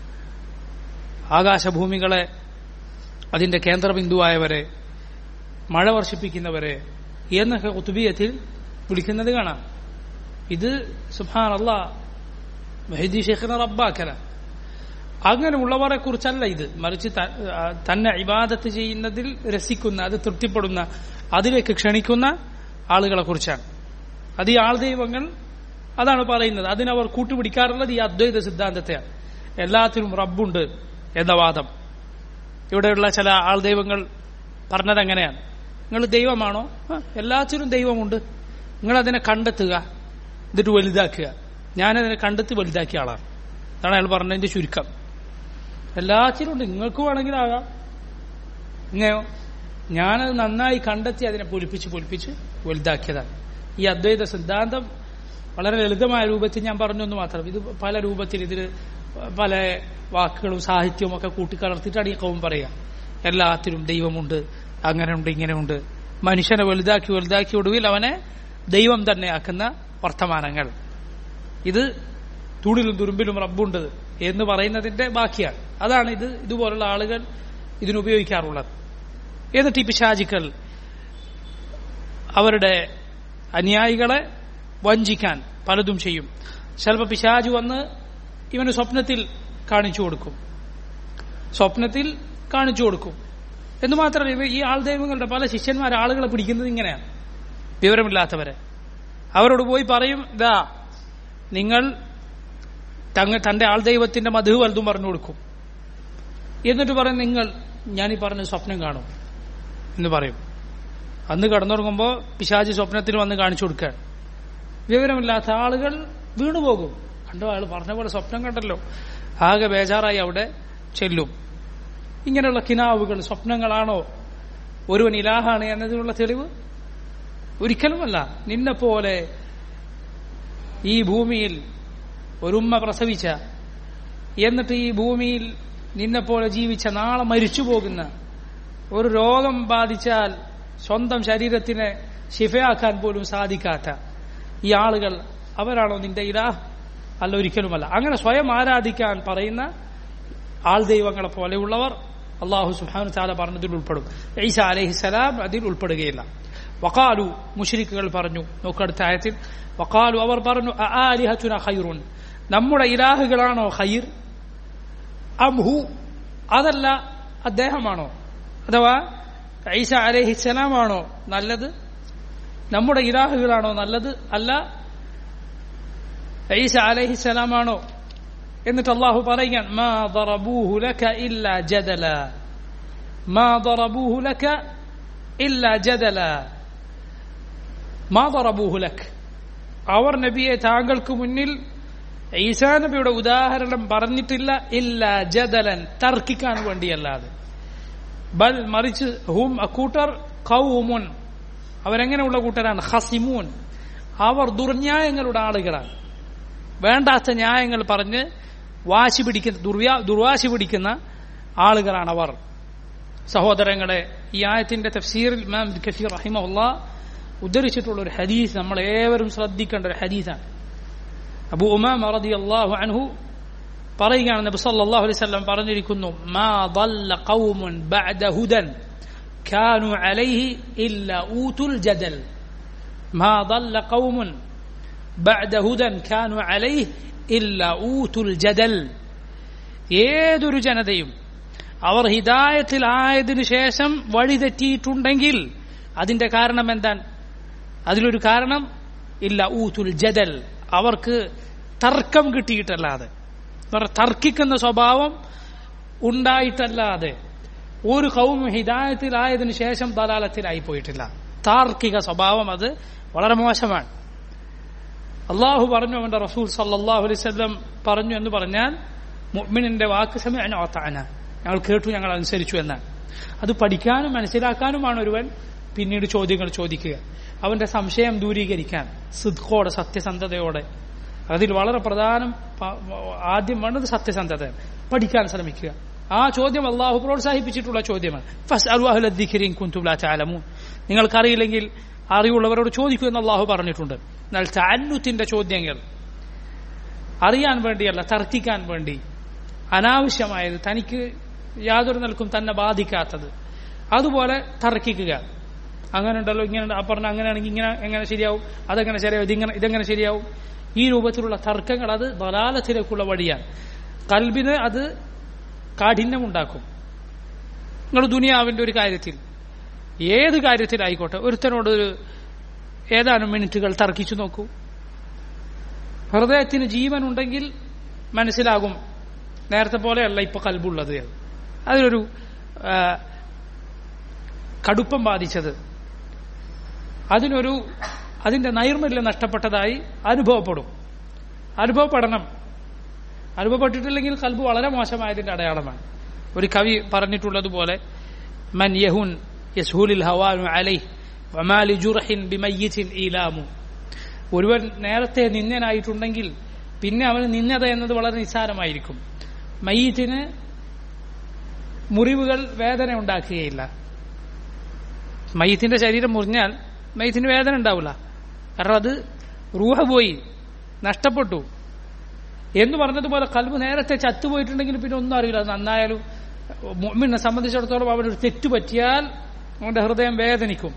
ആകാശഭൂമികളെ അതിന്റെ കേന്ദ്രബിന്ദുവായവരെ മഴ വർഷിപ്പിക്കുന്നവരെ എന്നൊക്കെ കുത്തുബീയത്തിൽ വിളിക്കുന്നത് കാണാം ഇത് സുഹാൻ അള്ളാ മെഹദി ഷെയ്ഖിനെ റബ്ബാക്കല അങ്ങനെയുള്ളവരെ കുറിച്ചല്ല ഇത് മറിച്ച് തന്നെ ഇബാദത്ത് ചെയ്യുന്നതിൽ രസിക്കുന്ന അത് തൃപ്തിപ്പെടുന്ന അതിലേക്ക് ക്ഷണിക്കുന്ന ആളുകളെ കുറിച്ചാണ് അത് ഈ ആൾദൈവങ്ങൾ അതാണ് പറയുന്നത് അതിനവർ കൂട്ടുപിടിക്കാറുള്ളത് ഈ അദ്വൈത സിദ്ധാന്തത്തെയാണ് എല്ലാത്തിനും റബ്ബുണ്ട് എന്ന വാദം ഇവിടെയുള്ള ചില ആൾദൈവങ്ങൾ പറഞ്ഞത് അങ്ങനെയാണ് നിങ്ങൾ ദൈവമാണോ എല്ലാത്തിനും ദൈവമുണ്ട് നിങ്ങൾ അതിനെ കണ്ടെത്തുക എന്നിട്ട് വലുതാക്കുക ഞാനതിനെ കണ്ടെത്തി വലുതാക്കിയ ആളാണ് അതാണ് അയാൾ പറഞ്ഞതിന്റെ ചുരുക്കം എല്ലാത്തിനും ഉണ്ട് നിങ്ങൾക്ക് വേണമെങ്കിൽ ആകാം ഇങ്ങനെയോ ഞാനത് നന്നായി കണ്ടെത്തി അതിനെ പൊലിപ്പിച്ച് പൊലിപ്പിച്ച് വലുതാക്കിയതാണ് ഈ അദ്വൈത സിദ്ധാന്തം വളരെ ലളിതമായ രൂപത്തിൽ ഞാൻ പറഞ്ഞു എന്ന് മാത്രം ഇത് പല രൂപത്തിൽ ഇതിൽ പല വാക്കുകളും സാഹിത്യവും ഒക്കെ കൂട്ടിക്കലർത്തിയിട്ടാണ് ഈ കവും പറയാം എല്ലാത്തിനും ദൈവമുണ്ട് അങ്ങനെയുണ്ട് ഇങ്ങനെയുണ്ട് മനുഷ്യനെ വലുതാക്കി വലുതാക്കി ഒടുവിൽ അവനെ ദൈവം തന്നെ ആക്കുന്ന വർത്തമാനങ്ങൾ ഇത് തൂണിലും തുരുമ്പിലും റബ്ബുണ്ട് എന്ന് പറയുന്നതിന്റെ ബാക്കിയാണ് അതാണ് ഇത് ഇതുപോലുള്ള ആളുകൾ ഇതിനുപയോഗിക്കാറുള്ളത് എന്നിട്ട് ഈ പിശാചിക്കൽ അവരുടെ അനുയായികളെ വഞ്ചിക്കാൻ പലതും ചെയ്യും ചിലപ്പോൾ പിശാജ് വന്ന് ഇവന് സ്വപ്നത്തിൽ കാണിച്ചു കൊടുക്കും സ്വപ്നത്തിൽ കാണിച്ചു കൊടുക്കും എന്ന് മാത്രമല്ല ഇവ ഈ ആൾദൈവങ്ങളുടെ പല ശിഷ്യന്മാർ ആളുകളെ പിടിക്കുന്നത് ഇങ്ങനെയാണ് വിവരമില്ലാത്തവരെ അവരോട് പോയി പറയും ഇതാ നിങ്ങൾ തങ്ങ തന്റെ ആൾദൈവത്തിന്റെ മധു വലുതും പറഞ്ഞു കൊടുക്കും എന്നിട്ട് പറയും നിങ്ങൾ ഞാനീ പറഞ്ഞ സ്വപ്നം കാണും എന്ന് പറയും അന്ന് കടന്നുറങ്ങുമ്പോൾ പിശാജ് സ്വപ്നത്തിൽ വന്ന് കാണിച്ചു കൊടുക്കുകയാണ് വിവരമില്ലാത്ത ആളുകൾ വീണുപോകും കണ്ടോ അയാൾ പറഞ്ഞ പോലെ സ്വപ്നം കണ്ടല്ലോ ആകെ ബേജാറായി അവിടെ ചെല്ലും ഇങ്ങനെയുള്ള കിനാവുകൾ സ്വപ്നങ്ങളാണോ ഒരുവൻ ഇലാഹാണ് എന്നതിനുള്ള തെളിവ് ഒരിക്കലുമല്ല നിന്നെ പോലെ ഈ ഭൂമിയിൽ ഒരുമ്മ പ്രസവിച്ച എന്നിട്ട് ഈ ഭൂമിയിൽ നിന്നെപ്പോലെ ജീവിച്ച നാളെ മരിച്ചു പോകുന്ന ഒരു രോഗം ബാധിച്ചാൽ സ്വന്തം ശരീരത്തിനെ ശിഫയാക്കാൻ പോലും സാധിക്കാത്ത ഈ ആളുകൾ അവരാണോ നിന്റെ ഇലാഹ് അല്ല ഒരിക്കലുമല്ല അങ്ങനെ സ്വയം ആരാധിക്കാൻ പറയുന്ന ആൾ ദൈവങ്ങളെ പോലെയുള്ളവർ അള്ളാഹു സുഹാനു താല പറഞ്ഞതിൽ ഉൾപ്പെടും ഈസ അലഹിസലാം അതിൽ ഉൾപ്പെടുകയില്ല വക്കാലു മുഷരിക്കുകൾ പറഞ്ഞു നോക്കടുത്ത ആയത്തിൽ വക്കാലു അവർ പറഞ്ഞു ആലിഹത്തുന ഖൈറുൻ നമ്മുടെ ഇലാഹുകളാണോ ഖൈർ അംഹു അതല്ല അദ്ദേഹമാണോ അഥവാ ഈസ അലഹിസലാമാണോ നല്ലത് നമ്മുടെ ഇലാഹുകളാണോ നല്ലത് അല്ല ഈസ അലഹിസലാമാണോ എന്നിട്ട് അള്ളാഹു പറയുകയാണ് മാ ദറബൂഹു ലക ഇല്ല ജദല മാ ദറബൂഹു ലക ഇല്ല ജദല മാ ദറബൂഹു ലക് അവർ നബിയെ താങ്കൾക്ക് മുന്നിൽ ഈസാ നബിയുടെ ഉദാഹരണം പറഞ്ഞിട്ടില്ല ഇല്ല ജദലൻ തർക്കിക്കാൻ വേണ്ടിയല്ലാതെ ബൽ മറിച്ച് ഹും അക്കൂട്ടർ കൗമുൻ അവരെങ്ങനെയുള്ള കൂട്ടരാണ് ഹസിമൂൻ അവർ ദുർന്യായങ്ങളുടെ ആളുകളാണ് വേണ്ടാത്ത ന്യായങ്ങൾ പറഞ്ഞ് വാശി പിടിക്കുന്ന ദുർവ്യാ ദുർവാശി പിടിക്കുന്ന ആളുകളാണ് അവർ സഹോദരങ്ങളെ ഈ ആയത്തിന്റെ തഫ്സീറിൽ ഇമാം കഫീർ റഹിമഹുല്ല ഉദ്ധരിച്ചിട്ടുള്ള ഒരു ഹദീസ് നമ്മൾ ഏവരും ശ്രദ്ധിക്കേണ്ട ഒരു ഹദീസാണ് അബു ഉമാം റതി അള്ളാഹു അൻഹു പറയുകയാണ് നബി സല്ലല്ലാഹു അലൈഹി വസല്ലം പറഞ്ഞിരിക്കുന്നു മാ ضل قوم بعد هدى كانوا عليه إلا أوتوا الجدل ما ضل قوم بعد هدى كانوا عليه إلا أوتوا الجدل ഏതൊരു ജനതയും അവർ ഹിദായത്തിലായതിനു ശേഷം വഴിതെറ്റിയിട്ടുണ്ടെങ്കിൽ അതിന്റെ കാരണം എന്താണ് അതിലൊരു കാരണം ഇല്ല ഊത്തുൽ ജദൽ അവർക്ക് തർക്കം കിട്ടിയിട്ടല്ലാതെ തർക്കിക്കുന്ന സ്വഭാവം ഉണ്ടായിട്ടല്ലാതെ ഒരു കൗം ഹിദായത്തിലായതിനു ശേഷം ദലാലത്തിലായി പോയിട്ടില്ല താർക്കിക സ്വഭാവം അത് വളരെ മോശമാണ് അള്ളാഹു പറഞ്ഞു അവന്റെ റസൂൽ സല്ലാഹു അലൈവല്ലം പറഞ്ഞു എന്ന് പറഞ്ഞാൽ മുഅ്മിനിന്റെ വാക്ക് സമയം ഓത്താന ഞങ്ങൾ കേട്ടു ഞങ്ങൾ അനുസരിച്ചു എന്നാണ് അത് പഠിക്കാനും മനസ്സിലാക്കാനുമാണ് ഒരുവൻ പിന്നീട് ചോദ്യങ്ങൾ ചോദിക്കുക അവന്റെ സംശയം ദൂരീകരിക്കാൻ സിദ്ഖോടെ സത്യസന്ധതയോടെ അതിൽ വളരെ പ്രധാനം പ- ആദ്യം വേണ്ടത് സത്യസന്ധത പഠിക്കാൻ ശ്രമിക്കുക ആ ചോദ്യം അള്ളാഹു പ്രോത്സാഹിപ്പിച്ചിട്ടുള്ള ചോദ്യമാണ് ഫസ്റ്റ് അറുവാഹുലദ്ദിഖിരിൻ കുന്തുബ്ലാ ചാലമൂൻ നിങ്ങൾക്കറിയില്ലെങ്കിൽ അറിവുള്ളവരോട് ചോദിക്കൂ എന്ന് അള്ളാഹു പറഞ്ഞിട്ടുണ്ട് എന്നാൽ ചാന്നുത്തിന്റെ ചോദ്യങ്ങൾ അറിയാൻ വേണ്ടിയല്ല തർക്കിക്കാൻ വേണ്ടി അനാവശ്യമായത് തനിക്ക് യാതൊരു നിലക്കും തന്നെ ബാധിക്കാത്തത് അതുപോലെ തർക്കിക്കുക അങ്ങനെ ഉണ്ടല്ലോ ഇങ്ങനെ ആ പറഞ്ഞ അങ്ങനെയാണെങ്കിൽ ഇങ്ങനെ എങ്ങനെ ശരിയാവും അതെങ്ങനെ ശരിയാവും ഇതിങ്ങനെ ഇതെങ്ങനെ ശരിയാവും ഈ രൂപത്തിലുള്ള തർക്കങ്ങൾ അത് ദലാലത്തിലേക്കുള്ള വഴിയാണ് കൽബിന് അത് കാഠിന്യമുണ്ടാക്കും നിങ്ങൾ ദുനിയാവിന്റെ ഒരു കാര്യത്തിൽ ഏത് കാര്യത്തിലായിക്കോട്ടെ ഒരുത്തനോട് ഒരു ഏതാനും മിനിറ്റുകൾ തർക്കിച്ചു നോക്കൂ ഹൃദയത്തിന് ജീവൻ ഉണ്ടെങ്കിൽ മനസ്സിലാകും നേരത്തെ പോലെയല്ല ഇപ്പൊ കൽബുള്ളത് എന്ന്. അതിലൊരു ആ, കടുപ്പം ബാധിച്ചത് അതിനൊരു അതിന്റെ നൈർമല്യം നഷ്ടപ്പെട്ടതായി അനുഭവപ്പെടും അനുഭവപ്പെടണം അനുഭവപ്പെട്ടിട്ടില്ലെങ്കിൽ കൽബ് വളരെ മോശമായതിന്റെ അടയാളമാണ് ഒരു കവി പറഞ്ഞിട്ടുള്ളതുപോലെ മൻ യഹുൻ യസ്ഹൂലിൽ ഹവാനു അലൈ വമാലി ജുറഹിൻ ബിമയ്യിത്തിൻ ഈലാമു ഒരുവൻ നേരത്തെ നിന്ദനായിട്ടുണ്ടെങ്കിൽ പിന്നെ അവന് നിന്ദത എന്നത് വളരെ നിസ്സാരമായിരിക്കും മയ്യത്തിന് മുറിവുകൾ വേദന ഉണ്ടാക്കുകയില്ല മയ്യത്തിന്റെ ശരീരം മുറിഞ്ഞാൽ മയ്യത്തിന് വേദന ഉണ്ടാവില്ല കാരണം അത് റൂഹ പോയി നഷ്ടപ്പെട്ടു എന്ന് പറഞ്ഞതുപോലെ കൽബ് നേരത്തെ ചത്തുപോയിട്ടുണ്ടെങ്കിൽ പിന്നെ ഒന്നും അറിയില്ല അത് നന്നായാലും മുഅ്മിനെ സംബന്ധിച്ചിടത്തോളം അവനൊരു തെറ്റ് പറ്റിയാൽ അവന്റെ ഹൃദയം വേദനിക്കും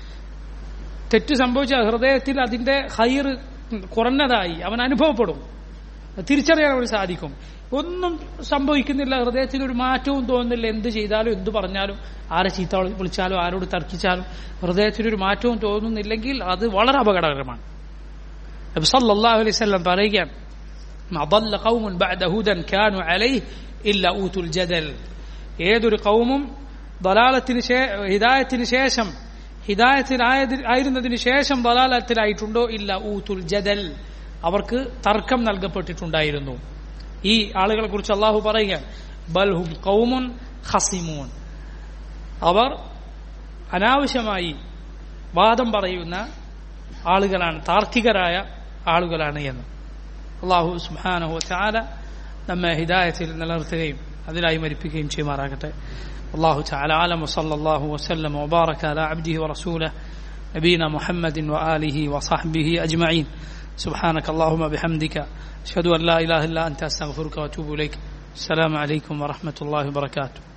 തെറ്റ് സംഭവിച്ച ഹൃദയത്തിൽ അതിന്റെ ഹൈർ കുറഞ്ഞതായി അവൻ അനുഭവപ്പെടും തിരിച്ചറിയാൻ അവന് സാധിക്കും ഒന്നും സംഭവിക്കുന്നില്ല ഹൃദയത്തിൽ ഒരു മാറ്റവും തോന്നുന്നില്ല എന്ത് ചെയ്താലും എന്ത് പറഞ്ഞാലും ആരെ ചീത്ത വിളി- വിളിച്ചാലും ആരോട് തർക്കിച്ചാലും ഹൃദയത്തിൽ ഒരു മാറ്റവും തോന്നുന്നില്ലെങ്കിൽ അത് വളരെ അപകടകരമാണ് നബി സല്ലല്ലാഹു അലൈഹി വസല്ലം പറയുകയാണ് ما ضل قوم بعد هدى كانوا عليه إلا أوتوا الجدل ഏതൊരു കൗമും ദലാലത്തിന് ശേ- ഹിദായത്തിന് ശേഷം ഹിദായത്തിൽ ആയിരുന്നതിന് ശേഷം ദലാലത്തിലായിട്ടുണ്ടോ ഇല്ല ഊത്തുൽ ജദൽ അവർക്ക് തർക്കം നൽകപ്പെട്ടിട്ടുണ്ടായിരുന്നു ഈ ആളുകളെ കുറിച്ച് അള്ളാഹു പറയുക ബൽഹും കൗമുൻ ഹസിമൂൻ അവർ അനാവശ്യമായി വാദം പറയുന്ന ആളുകളാണ് താർക്കികരായ ആളുകളാണ് എന്ന് അള്ളാഹു സുബാനഹു ചാല നമ്മെ ഹിദായത്തിൽ നിലനിർത്തുകയും അതിലായി മരിപ്പിക്കുകയും ചെയ്യുമാറാകട്ടെ അള്ളാഹു ചാല ആലം വസല്ലാഹു വസ്ലം وبارك على عبده ورسوله نبينا محمد وآله وصحبه أجمعين سبحانك اللهم بحمدك أشهد أن لا إله إلا أنت أستغفرك وأتوب إليك السلام عليكم ورحمة الله وبركاته